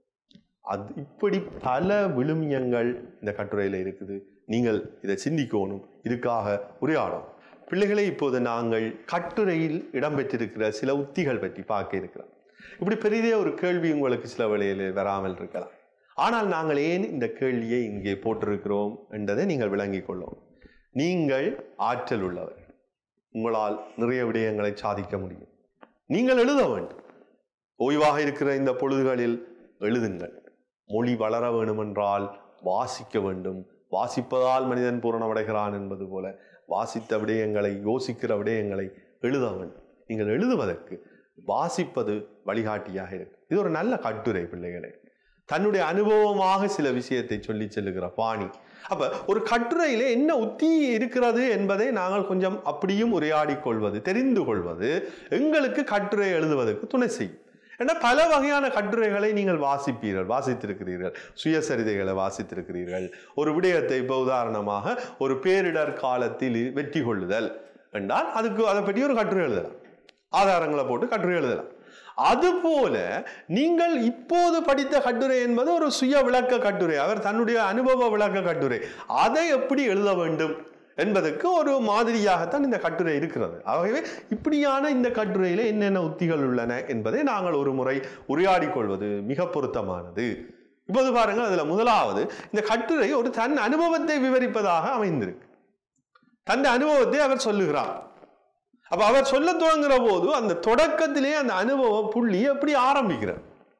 A: அது இப்படி பல விழுமியங்கள் இந்த கட்டுரையில் இருக்குது நீங்கள் இதை சிந்திக்கணும் இதுக்காக உரையாடும் பிள்ளைகளை இப்போது நாங்கள் கட்டுரையில் இடம்பெற்றிருக்கிற சில உத்திகள் பற்றி பார்க்க இருக்கிறோம் இப்படி பெரிய ஒரு கேள்வி உங்களுக்கு சில வேளையில் வராமல் இருக்கலாம் ஆனால் நாங்கள் ஏன் இந்த கேள்வியை இங்கே போட்டிருக்கிறோம் என்றதை நீங்கள் விளங்கிக் கொள்ளும் நீங்கள் ஆற்றல் உள்ளவர் உங்களால் நிறைய விடயங்களை சாதிக்க முடியும் நீங்கள் எழுத வேண்டும் ஓய்வாக இருக்கிற இந்த பொழுதுகளில் எழுதுங்கள் மொழி வளர வேண்டுமென்றால் வாசிக்க வேண்டும் வாசிப்பதால் மனிதன் பூரணமடைகிறான் என்பது போல வாசித்த விடயங்களை யோசிக்கிற விடயங்களை எழுத வேண்டும் நீங்கள் எழுதுவதற்கு வாசிப்பது வழிகாட்டியாக இருக்கு இது ஒரு நல்ல கட்டுரை பிள்ளைகளே தன்னுடைய அனுபவமாக சில விஷயத்தை சொல்லி செல்லுகிற பாணி அப்ப ஒரு கட்டுரையிலே என்ன உத்தி இருக்கிறது என்பதை நாங்கள் கொஞ்சம் அப்படியும் உரையாடிக் கொள்வது தெரிந்து கொள்வது எங்களுக்கு கட்டுரை எழுதுவதற்கு துணை செய்யும் ஏன்னா பல வகையான கட்டுரைகளை நீங்கள் வாசிப்பீர்கள் வாசித்திருக்கிறீர்கள் சுயசரிதைகளை வாசித்திருக்கிறீர்கள் ஒரு விடயத்தை இப்போ உதாரணமாக ஒரு பேரிடர் காலத்தில் வெற்றி கொள்ளுதல் என்றால் அதுக்கு அதை பற்றி ஒரு கட்டுரை எழுதலாம் ஆதாரங்களை போட்டு கட்டுரை எழுதலாம் அதுபோல நீங்கள் இப்போது படித்த கட்டுரை என்பது ஒரு சுய விளக்க கட்டுரை அவர் தன்னுடைய அனுபவ விளக்க கட்டுரை அதை எப்படி எழுத வேண்டும் என்பதற்கு ஒரு மாதிரியாகத்தான் இந்த கட்டுரை இருக்கிறது ஆகவே இப்படியான இந்த கட்டுரையில என்னென்ன உத்திகள் உள்ளன என்பதை நாங்கள் ஒரு முறை உரையாடிக் கொள்வது மிக பொருத்தமானது இப்போது பாருங்கள் அதுல முதலாவது இந்த கட்டுரை ஒரு தன் அனுபவத்தை விவரிப்பதாக அமைந்திருக்கு தன் அனுபவத்தை அவர் சொல்லுகிறார் அப்ப அவர் சொல்ல துவங்குற போது அந்த தொடக்கத்திலே அந்த அனுபவ புள்ளி எப்படி ஆரம்பிக்கிறார்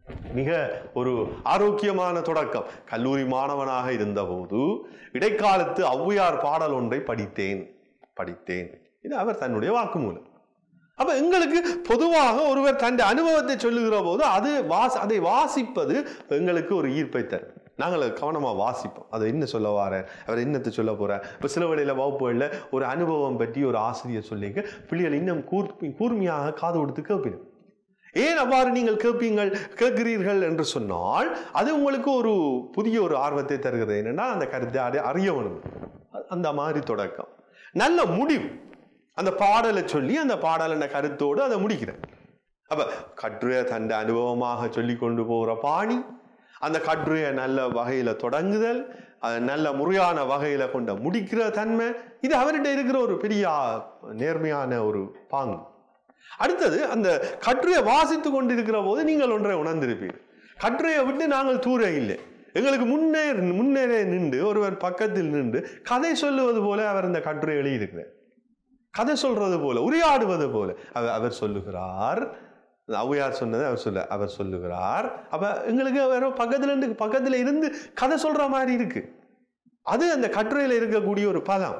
A: மிக ஒரு ஆரோக்கியமான தொடக்கம் கல்லூரி மாணவனாக இருந்தபோது இடைக்காலத்து ஔவையார் பாடல் ஒன்றை படித்தேன் படித்தேன் இது அவர் தன்னுடைய வாக்குமூலம் அப்ப எங்களுக்கு பொதுவாக ஒருவர் தன் அனுபவத்தை சொல்லுகிற போது அது வாஸ் அதை வாசிப்பது எங்களுக்கு ஒரு ஈர்ப்பை தரும் நாங்கள் கவனமாக வாசிப்போம் அதை என்ன சொல்ல வார அவர் என்னத்தை சொல்ல போகிறார் இப்போ சில வேளையில் வகுப்புகளில் ஒரு அனுபவம் பற்றி ஒரு ஆசிரியர் சொல்லிங்க பிள்ளைகள் இன்னும் கூர் கூர்மையாக காது கொடுத்து கேட்பினும் ஏன் அவ்வாறு நீங்கள் கேட்பீங்கள் கேட்கிறீர்கள் என்று சொன்னால் அது உங்களுக்கு ஒரு புதிய ஒரு ஆர்வத்தை தருகிறது என்னன்னா அந்த கருத்தை அறி அறியவனும் அந்த மாதிரி தொடக்கம் நல்ல முடிவு அந்த பாடலை சொல்லி அந்த பாடலின கருத்தோடு அதை முடிக்கிறேன் அப்ப கட்டுரைய தன் அனுபவமாக சொல்லி கொண்டு போகிற பாணி அந்த கட்டுரையை நல்ல வகையில தொடங்குதல் அது நல்ல முறையான வகையில கொண்ட முடிக்கிற தன்மை இது அவர்கிட்ட இருக்கிற ஒரு பெரிய நேர்மையான ஒரு பாங்கு அடுத்தது அந்த கட்டுரையை வாசித்து கொண்டிருக்கிற போது நீங்கள் ஒன்றை உணர்ந்திருப்பீர்கள் கட்டுரையை விட்டு நாங்கள் தூர இல்லை எங்களுக்கு முன்னே முன்னேறே நின்று ஒருவர் பக்கத்தில் நின்று கதை சொல்லுவது போல அவர் இந்த கட்டுரை எழுதியிருக்கிறார் கதை சொல்றது போல உரையாடுவது போல அவர் அவர் சொல்லுகிறார் ஔவையார் சொன்னதை அவர் சொல்ல அவர் சொல்லுகிறார் அப்ப எங்களுக்கு வேற பக்கத்துல இருந்து பக்கத்துல இருந்து கதை சொல்ற மாதிரி இருக்கு அது அந்த கட்டுரையில இருக்கக்கூடிய ஒரு பதம்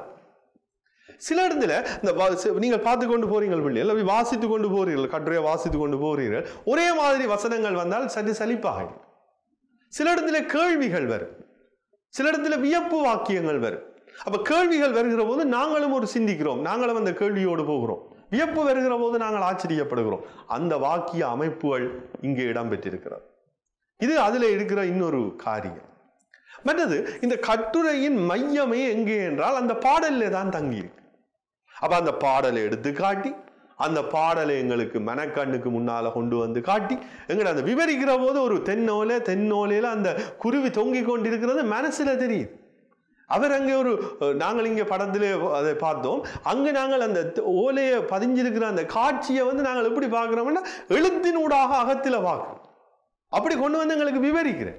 A: சில இடத்துல இந்த வா- சி- நீங்கள் பார்த்து கொண்டு போறீங்கள் பிள்ளைகள் அல்லது வாசித்து கொண்டு போறீர்கள் கட்டுரையை வாசித்து கொண்டு போறீர்கள் ஒரே மாதிரி வசனங்கள் வந்தால் சற்று சலிப்பாகும் சில இடத்துல கேள்விகள் வரும் சில இடத்துல வியப்பு வாக்கியங்கள் வரும் அப்ப கேள்விகள் வருகிற போது நாங்களும் ஒரு சிந்திக்கிறோம் நாங்களும் அந்த கேள்வியோடு போகிறோம் வியப்பு வருகிற போது நாங்கள் ஆச்சரியப்படுகிறோம் அந்த வாக்கிய அமைப்புகள் இங்கே இடம்பெற்றிருக்கிறது இது அதுல இருக்கிற இன்னொரு காரியம் மற்றது இந்த கட்டுரையின் மையமே எங்கே என்றால் அந்த பாடல்ல தான் தங்கி இருக்கு அப்ப அந்த பாடலை எடுத்து காட்டி அந்த பாடலை எங்களுக்கு மனக்கண்ணுக்கு முன்னால கொண்டு வந்து காட்டி எங்களை அந்த விவரிக்கிற போது ஒரு தென்னோலை தென்னோலையில அந்த குருவி தொங்கிக் கொண்டிருக்கிறது மனசுல தெரியுது அவர் அங்கே ஒரு அஹ், நாங்கள் இங்கே படத்திலே அதை பார்த்தோம் அங்கு நாங்கள் அந்த த- ஓலையை பதிஞ்சிருக்கிற அந்த காட்சியை வந்து நாங்கள் எப்படி பார்க்குறோம்னா எழுத்தினூடாக அகத்தில் பார்க்குறோம் அப்படி கொண்டு வந்து எங்களுக்கு விவரிக்கிறேன்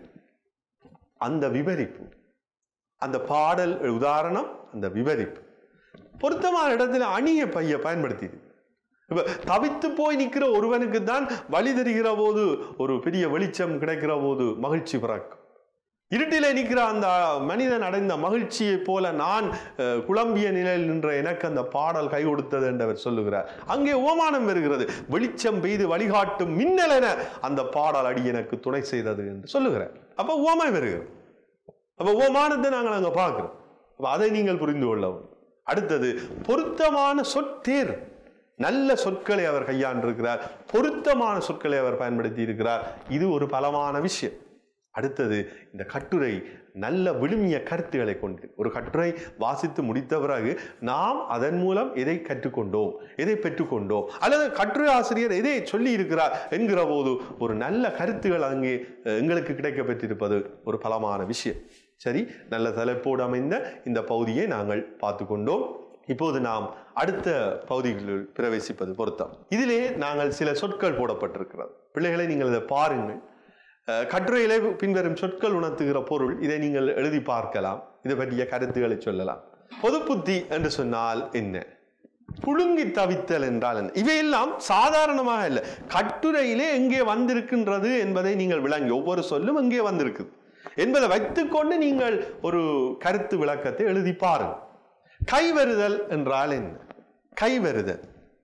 A: அந்த விவரிப்பு அந்த பாடல் உதாரணம் அந்த விவரிப்பு பொருத்தமான இடத்துல அணிய பைய பயன்படுத்தியது இப்ப தவித்து போய் நிற்கிற ஒருவனுக்கு தான் வழி தெரிகிற போது ஒரு பெரிய வெளிச்சம் கிடைக்கிற போது மகிழ்ச்சி பிறக்கும் இருட்டிலே நிற்கிற அந்த மனிதன் அடைந்த மகிழ்ச்சியைப் போல நான் அஹ், குழம்பிய நிலையில் நின்ற எனக்கு அந்த பாடல் கை கொடுத்தது என்று அவர் சொல்லுகிறார் அங்கே ஓமானம் வருகிறது வெளிச்சம் பெய்து வழிகாட்டும் மின்னலென அந்த பாடல் அடி எனக்கு துணை செய்தது என்று சொல்லுகிறார் அப்ப ஓமை வருகிறது அப்ப ஓமானத்தை நாங்கள் அங்க பார்க்கிறோம் அப்ப அதை நீங்கள் புரிந்து கொள்ளவும் அடுத்தது பொருத்தமான சொற்தேர் நல்ல சொற்களை அவர் கையாண்டிருக்கிறார் பொருத்தமான சொற்களை அவர் பயன்படுத்தி இருக்கிறார் இது ஒரு பலமான விஷயம் அடுத்தது இந்த கட்டுரை நல்ல விழுமிய கருத்துக்களை கொண்டு ஒரு கட்டுரை வாசித்து முடித்த பிறகு நாம் அதன் மூலம் எதை கற்றுக்கொண்டோம் எதை பெற்றுக்கொண்டோம் அல்லது கட்டுரை ஆசிரியர் எதை சொல்லி இருக்கிறார் என்கிற போது ஒரு நல்ல கருத்துகள் அங்கே அஹ், எங்களுக்கு கிடைக்கப்பெற்றிருப்பது ஒரு பலமான விஷயம் சரி நல்ல தலைப்போடு அமைந்த இந்த பகுதியை நாங்கள் பார்த்து கொண்டோம் இப்போது நாம் அடுத்த பகுதிகளில் பிரவேசிப்பது பொருத்தம் இதிலே நாங்கள் சில சொற்கள் போடப்பட்டிருக்கிறது பிள்ளைகளை நீங்கள் இதை பாருங்கள் அஹ், கட்டுரையிலே பின்வரும் சொற்கள் உணர்த்துகிற பொருள் இதை நீங்கள் எழுதி பார்க்கலாம் இதை பற்றிய கருத்துக்களை சொல்லலாம் பொது புத்தி என்று சொன்னால் என்ன புழுங்கி தவித்தல் என்றால் என்ன இவையெல்லாம் சாதாரணமாக இல்லை கட்டுரையிலே எங்கே வந்திருக்கின்றது என்பதை நீங்கள் விளங்கி ஒவ்வொரு சொல்லும் எங்கே வந்திருக்குது என்பதை வைத்துக்கொண்டு நீங்கள் ஒரு கருத்து விளக்கத்தை எழுதி பாருங்கள் கைவருதல் என்றால் என்ன கைவருதல்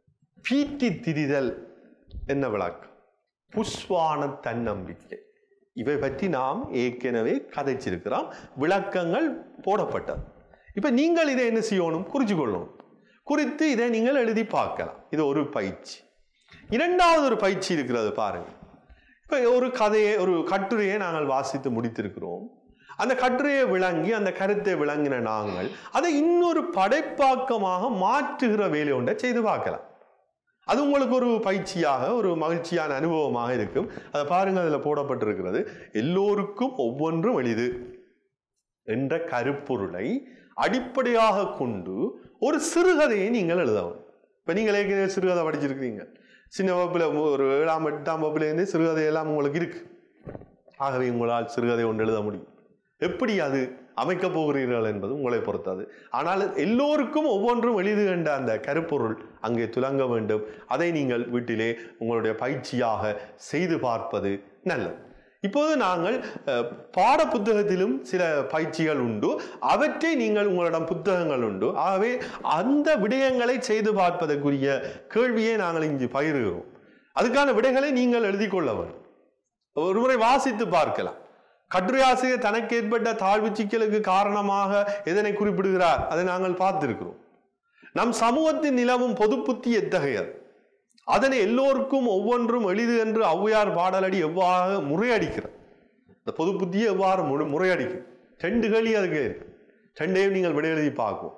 A: பீத்தி திரிதல் என்ன விளக்கம் புஷ்வான தன்னம்பிக்கை இவை பற்றி நாம் ஏற்கனவே கதைச்சிருக்கிறோம் விளக்கங்கள் போடப்பட்டது இப்ப நீங்கள் இதை என்ன செய்யணும் குறிச்சு கொள்ளணும் குறித்து இதை நீங்கள் எழுதி பார்க்கலாம் இது ஒரு பயிற்சி இரண்டாவது ஒரு பயிற்சி இருக்கிறது பாருங்க இப்ப ஒரு கதையை ஒரு கட்டுரையை நாங்கள் வாசித்து முடித்திருக்கிறோம் அந்த கட்டுரையை விளங்கி அந்த கருத்தை விளங்கின நாங்கள் அதை இன்னொரு படைப்பாக்கமாக மாற்றுகிற வேலை ஒன்றை செய்து பார்க்கலாம் அது உங்களுக்கு ஒரு பயிற்சியாக ஒரு மகிழ்ச்சியான அனுபவமாக இருக்கும் அதை பாருங்க அதில் போடப்பட்டிருக்கிறது எல்லோருக்கும் ஒவ்வொன்றும் எளிது என்ற கருப்பொருளை அடிப்படையாக கொண்டு ஒரு சிறுகதையை நீங்கள் எழுதவும் இப்போ நீங்கள் ஏற்கனவே சிறுகதை படிச்சிருக்கிறீங்க சின்ன வகுப்பில் ஒரு ஏழாம் எட்டாம் வகுப்புலேருந்தே சிறுகதை எல்லாம் உங்களுக்கு இருக்கு ஆகவே உங்களால் சிறுகதை ஒன்று எழுத முடியும் எப்படி அது அமைக்கப் போகிறீர்கள் என்பது உங்களை பொறுத்தது ஆனால் எல்லோருக்கும் ஒவ்வொன்றும் எளிது என்ற அந்த கருப்பொருள் அங்கே துலங்க வேண்டும் அதை நீங்கள் வீட்டிலே உங்களுடைய பயிற்சியாக செய்து பார்ப்பது நல்லது இப்போது நாங்கள் அஹ், பாட புத்தகத்திலும் சில பயிற்சிகள் உண்டு அவற்றை நீங்கள் உங்களிடம் புத்தகங்கள் உண்டு ஆகவே அந்த விடயங்களை செய்து பார்ப்பதற்குரிய கேள்வியை நாங்கள் இங்கு பகிர்கிறோம் அதுக்கான விடைகளை நீங்கள் எழுதி கொள்ள வேண்டும் ஒருமுறை வாசித்து பார்க்கலாம் கட்டுரை ஆசிரியர் தனக்கு ஏற்பட்ட தாழ்வு சிக்கலுக்கு காரணமாக எதனை குறிப்பிடுகிறார் அதை நாங்கள் பார்த்திருக்கிறோம் நம் சமூகத்தின் நிலவும் பொது புத்தி எத்தகையது அதனை எல்லோருக்கும் ஒவ்வொன்றும் எளிது என்று ஔவையார் பாடலடி எவ்வாறு முறையடிக்கிறது இந்த பொது புத்தியை எவ்வாறு முறை- முறையடிக்கும் ரெண்டு கேள்வி அதுக்கு இருக்கு ரெண்டையும் நீங்கள் விடை எழுதி பார்க்கும்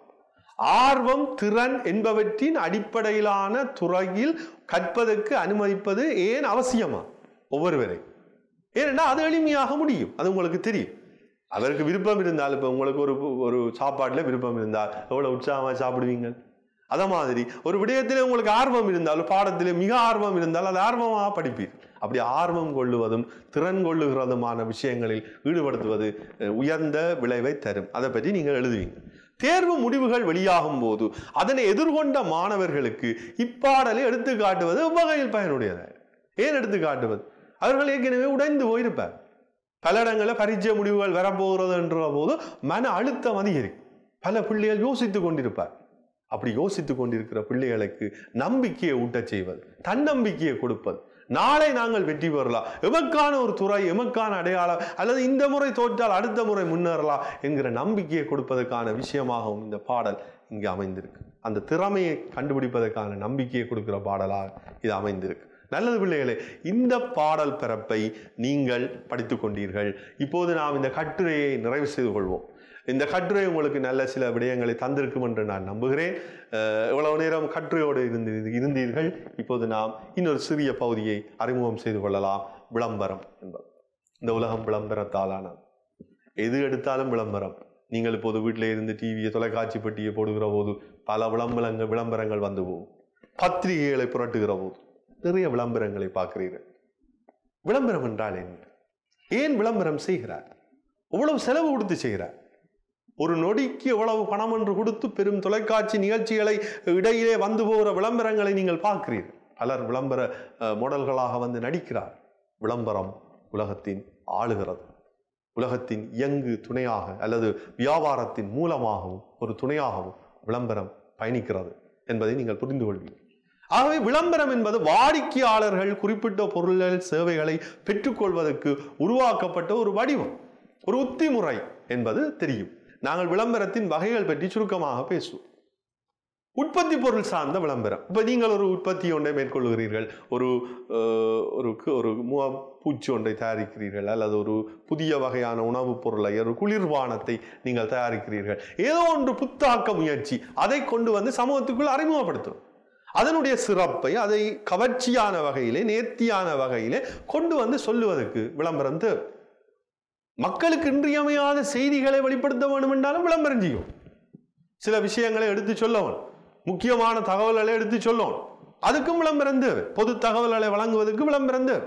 A: ஆர்வம் திறன் என்பவற்றின் அடிப்படையிலான துறையில் கற்பதற்கு அனுமதிப்பது ஏன் அவசியமா ஒவ்வொருவரை ஏனென்றால் அது எளிமையாக முடியும் அது உங்களுக்கு தெரியும் அவருக்கு விருப்பம் இருந்தால் இப்போ உங்களுக்கு ஒரு ஒரு சாப்பாட்டில் விருப்பம் இருந்தால் எவ்வளோ உற்சாகமாக சாப்பிடுவீங்க அத மாதிரி ஒரு விடயத்திலே உங்களுக்கு ஆர்வம் இருந்தால் ஒரு பாடத்திலே மிக ஆர்வம் இருந்தால் அது ஆர்வமாக படிப்பீர் அப்படி ஆர்வம் கொள்ளுவதும் திறன் கொள்ளுகிறதுமான விஷயங்களில் ஈடுபடுத்துவது அஹ், உயர்ந்த விளைவை தரும் அதை பற்றி நீங்கள் எழுதுவீங்க தேர்வு முடிவுகள் வெளியாகும் போது அதனை எதிர்கொண்ட மாணவர்களுக்கு இப்பாடலை எடுத்து காட்டுவது எவ்வகையில் பயனுடையதாக ஏன் எடுத்து காட்டுவது அவர்கள் ஏற்கனவே உடைந்து போயிருப்பார் பல இடங்களில் பரீட்சை முடிவுகள் வரப்போகிறது என்ற போது மன அழுத்தம் அதிகரிக்கும் பல பிள்ளைகள் யோசித்துக் கொண்டிருப்பார் அப்படி யோசித்துக் கொண்டிருக்கிற பிள்ளைகளுக்கு நம்பிக்கையை ஊட்டச் செய்வது தன்னம்பிக்கையை கொடுப்பது நாளை நாங்கள் வெற்றி பெறலாம் எமக்கான ஒரு துறை எமக்கான அடையாளம் அல்லது இந்த முறை தோற்றால் அடுத்த முறை முன்னேறலாம் என்கிற நம்பிக்கையை கொடுப்பதற்கான விஷயமாகவும் இந்த பாடல் இங்கு அமைந்திருக்கு அந்த திறமையை கண்டுபிடிப்பதற்கான நம்பிக்கையை கொடுக்கிற பாடலாக இது அமைந்திருக்கு நல்லது பிள்ளைகளே இந்த பாடல் பிறப்பை நீங்கள் படித்துக் கொண்டீர்கள் இப்போது நாம் இந்த கட்டுரையை நிறைவு செய்து கொள்வோம் இந்த கட்டுரை உங்களுக்கு நல்ல சில விடயங்களை தந்திருக்கும் என்று நான் நம்புகிறேன் அஹ், இவ்வளவு நேரம் கட்டுரையோடு இருந்து இருந்தீர்கள் இப்போது நாம் இன்னொரு சிறிய பகுதியை அறிமுகம் செய்து கொள்ளலாம் விளம்பரம் என்பது இந்த உலகம் விளம்பரத்தாலானது எது எடுத்தாலும் விளம்பரம் நீங்கள் இப்போது வீட்டில் இருந்து டிவியை தொலைக்காட்சி பெட்டியை போடுகிற போது பல விளம்பரங்கள் விளம்பரங்கள் வந்து போகும் பத்திரிகைகளை புரட்டுகிற போது நிறைய விளம்பரங்களை பார்க்கிறீர்கள் விளம்பரம் என்றால் என்ன ஏன் விளம்பரம் செய்கிறார் எவ்வளவு செலவு கொடுத்து செய்கிறார் ஒரு நொடிக்கு எவ்வளவு பணம் என்று கொடுத்து பெரும் தொலைக்காட்சி நிகழ்ச்சிகளை இடையிலே வந்து போகிற விளம்பரங்களை நீங்கள் பார்க்கிறீர்கள் பலர் விளம்பர அஹ், மாடல்களாக வந்து நடிக்கிறார் விளம்பரம் உலகத்தின் ஆளுகிறது உலகத்தின் இயங்கு துணையாக அல்லது வியாபாரத்தின் மூலமாகவும் ஒரு துணையாகவும் விளம்பரம் பயணிக்கிறது என்பதை நீங்கள் புரிந்து கொள்வீர்கள் ஆகவே விளம்பரம் என்பது வாடிக்கையாளர்கள் குறிப்பிட்ட பொருள்கள் சேவைகளை பெற்றுக்கொள்வதற்கு உருவாக்கப்பட்ட ஒரு வடிவம் ஒரு உத்திமுறை என்பது தெரியும் நாங்கள் விளம்பரத்தின் வகைகள் பற்றி சுருக்கமாக பேசுவோம் உற்பத்தி பொருள் சார்ந்த விளம்பரம் இப்ப நீங்கள் ஒரு உற்பத்தி ஒன்றை மேற்கொள்கிறீர்கள் ஒரு அஹ், ஒரு கு- ஒரு முக பூச்சி ஒன்றை தயாரிக்கிறீர்கள் அல்லது ஒரு புதிய வகையான உணவுப் பொருளை ஒரு குளிர்பானத்தை நீங்கள் தயாரிக்கிறீர்கள் ஏதோ ஒன்று புத்தாக்க முயற்சி அதை கொண்டு வந்து சமூகத்துக்குள் அறிமுகப்படுத்தும் அதனுடைய சிறப்பை அதை கவர்ச்சியான வகையிலே நேர்த்தியான வகையிலே கொண்டு வந்து சொல்லுவதற்கு விளம்பரம் தேவை மக்களுக்கு இன்றியமையாத செய்திகளை வெளிப்படுத்த வேண்டும் என்றாலும் விளம்பரம் செய்யும் சில விஷயங்களை எடுத்து சொல்லவன் முக்கியமான தகவல்களை எடுத்து சொல்லணும் அதுக்கும் விளம்பரம் தேவை பொது தகவல்களை வழங்குவதற்கு விளம்பரம் தேவை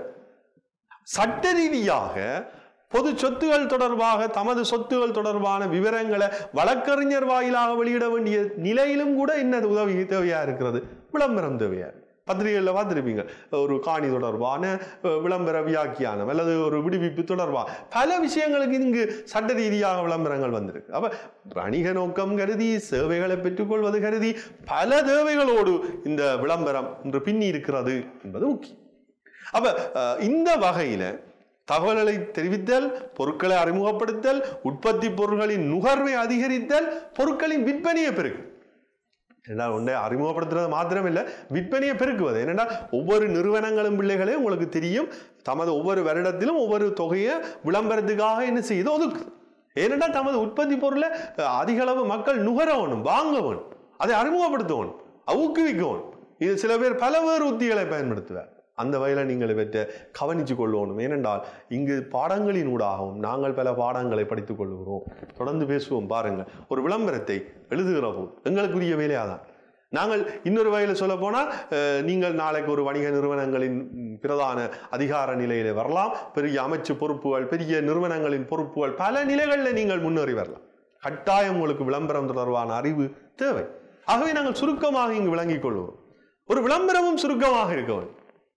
A: சட்ட ரீதியாக பொது சொத்துகள் தொடர்பாக தமது சொத்துகள் தொடர்பான விவரங்களை வழக்கறிஞர் வாயிலாக வெளியிட வேண்டிய நிலையிலும் கூட என்ன உதவி தேவையா இருக்கிறது விளம்பரம் தேவையா இருக்கு. பத்திரிகைகளில் பார்த்துருப்பீங்க ஒரு காணி தொடர்பான அஹ், விளம்பர வியாக்கியானம் அல்லது ஒரு விடுவிப்பு தொடர்பாக பல விஷயங்களுக்கு இங்கு சட்ட ரீதியாக விளம்பரங்கள் வந்திருக்கு அப்ப வணிக நோக்கம் கருதி சேவைகளை பெற்றுக்கொள்வது கருதி பல தேவைகளோடு இந்த விளம்பரம் இன்று பின்னி இருக்கிறது என்பது முக்கியம் அப்ப அஹ், இந்த வகையில தகவல்களை தெரிவித்தல் பொருட்களை அறிமுகப்படுத்தல் உற்பத்தி பொருட்களின் நுகர்வை அதிகரித்தல் பொருட்களின் விற்பனையை பெருகு என்றால் ஒன்றை அறிமுகப்படுத்துறது மாத்திரமில்லை விற்பனையை பெருக்குவது ஏனென்றால் ஒவ்வொரு நிறுவனங்களும் பிள்ளைகளே உங்களுக்கு தெரியும் தமது ஒவ்வொரு வருடத்திலும் ஒவ்வொரு தொகையை விளம்பரத்துக்காக என்ன செய்யுது ஒதுக்குது ஏனென்றால் தமது உற்பத்தி பொருளை அஹ், அதிக அளவு மக்கள் நுகர வேணும் வாங்க வேணும் அதை அறிமுகப்படுத்தணும் ஊக்குவிக்கணும் இது சில பேர் பல வேறு உத்திகளை பயன்படுத்துவார் அந்த வகையில் நீங்கள் இவற்றை கவனித்து கொள்ளணும் ஏனென்றால் இங்கு பாடங்களின் ஊடாகவும் நாங்கள் பல பாடங்களை படித்துக் கொள்கிறோம் தொடர்ந்து பேசுவோம் பாருங்கள் ஒரு விளம்பரத்தை எழுதுகிற போது எங்களுக்குரிய வேலையாதான் நாங்கள் இன்னொரு வகையில் சொல்ல போனால் நீங்கள் நாளைக்கு ஒரு வணிக நிறுவனங்களின் ம், பிரதான அதிகார நிலையில வரலாம் பெரிய அமைச்சு பொறுப்புகள் பெரிய நிறுவனங்களின் பொறுப்புகள் பல நிலைகளில் நீங்கள் முன்னேறி வரலாம் கட்டாயம் உங்களுக்கு விளம்பரம் தொடர்பான அறிவு தேவை ஆகவே நாங்கள் சுருக்கமாக இங்கு விளங்கிக் கொள்வோம் ஒரு விளம்பரமும் சுருக்கமாக இருக்க வேண்டும்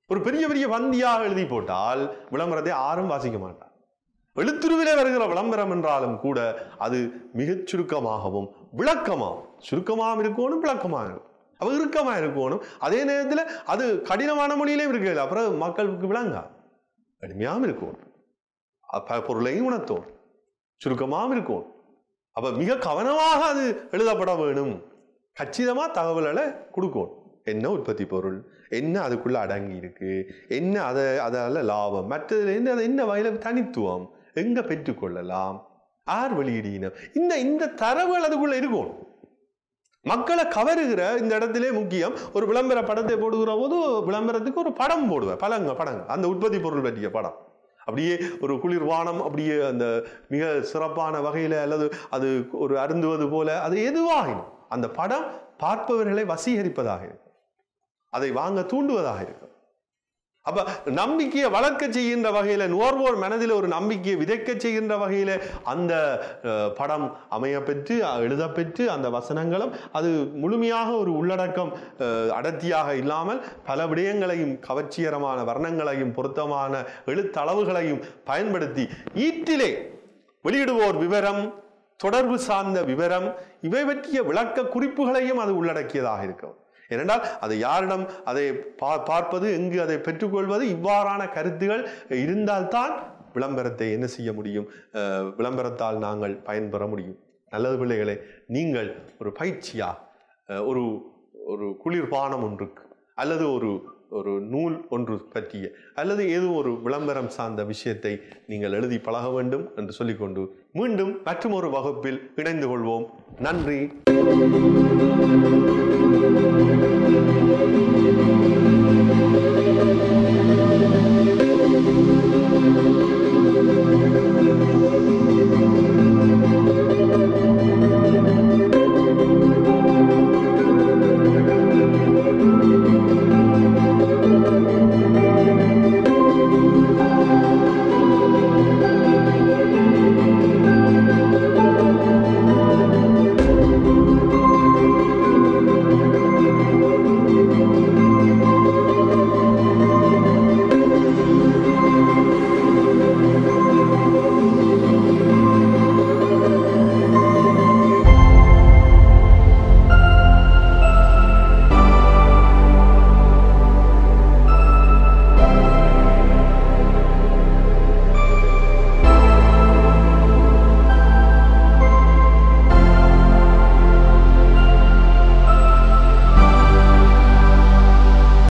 A: ஒரு பெரிய பெரிய வந்தியாக எழுதி போட்டால் விளம்பரத்தை யாரும் வாசிக்க மாட்டார் எழுத்துருவிலே வருகிற விளம்பரம் என்றாலும் கூட அது மிகச் சுருக்கமாகவும் விளக்கமாகவும் சுருக்கமாகவும் இருக்கணும் விளக்கமாக இருக்கும் அவ இறுக்கமா இருக்கணும் அதே நேரத்தில் அது கடினமான மொழியிலே இருக்கு அப்புறம் மக்களுக்கு விளங்கா கடுமையாகவும் இருக்கணும் அப்ப பொருளையும் உணர்த்தோம் சுருக்கமாகவும் இருக்கும் அப்ப மிக கவனமாக அது எழுதப்பட வேணும் கச்சிதமா தகவல்களை கொடுக்கணும் என்ன உற்பத்தி பொருள் என்ன அதுக்குள்ள அடங்கி இருக்கு என்ன அதை அதால லாபம் மற்றதுலேருந்து அது என்ன வகையில தனித்துவம் எங்க பெற்றுக்கொள்ளலாம் ஆர் வெளியிடினம் இந்த இந்த தரவுகள் அதுக்குள்ள இருக்கும் மக்களை கவருகிற இந்த இடத்திலே முக்கியம் ஒரு விளம்பர படத்தை போடுகிற போது விளம்பரத்துக்கு ஒரு படம் போடுவேன் பழங்க படங்க அந்த உற்பத்தி பொருள் பற்றிய படம் அப்படியே ஒரு குளிர்வானம் அப்படியே அந்த மிக சிறப்பான வகையில் அல்லது அது ஒரு அருந்துவது போல அது எதுவாகினும் அந்த படம் பார்ப்பவர்களை வசீகரிப்பதாக இருக்கும் அதை வாங்க தூண்டுவதாக இருக்கும் அப்ப நம்பிக்கையை வளர்க்க செய்கின்ற வகையில நுகர்வோர் மனதில் ஒரு நம்பிக்கையை விதைக்க செய்கின்ற வகையில அந்த அஹ், படம் அமையப்பெற்று எழுதப்பெற்று அந்த வசனங்களும் அது முழுமையாக ஒரு உள்ளடக்கம் அஹ், அடர்த்தியாக இல்லாமல் பல விடயங்களையும் கவர்ச்சிகரமான வர்ணங்களையும் பொருத்தமான எழுத்தளவுகளையும் பயன்படுத்தி ஈட்டிலே வெளியிடுவோர் விவரம் தொடர்பு சார்ந்த விவரம் இவை பற்றிய விளக்க குறிப்புகளையும் அது உள்ளடக்கியதாக இருக்கும் ஏனென்றால் அதை யாரிடம் அதை பா- பார்ப்பது எங்கு அதை பெற்றுக்கொள்வது இவ்வாறான கருத்துகள் இருந்தால்தான் விளம்பரத்தை என்ன செய்ய முடியும் அஹ், விளம்பரத்தால் நாங்கள் பயன்பெற முடியும் நல்லது பிள்ளைகளே நீங்கள் ஒரு பயிற்சியா அஹ், ஒரு ஒரு குளிர்பானம் ஒன்றுக்கு அல்லது ஒரு ஒரு நூல் ஒன்று பற்றிய அல்லது ஏதோ ஒரு விளம்பரம் சார்ந்த விஷயத்தை நீங்கள் எழுதி பழக வேண்டும் என்று சொல்லிக்கொண்டு மீண்டும் மற்றும் ஒரு வகுப்பில் இணைந்து கொள்வோம் நன்றி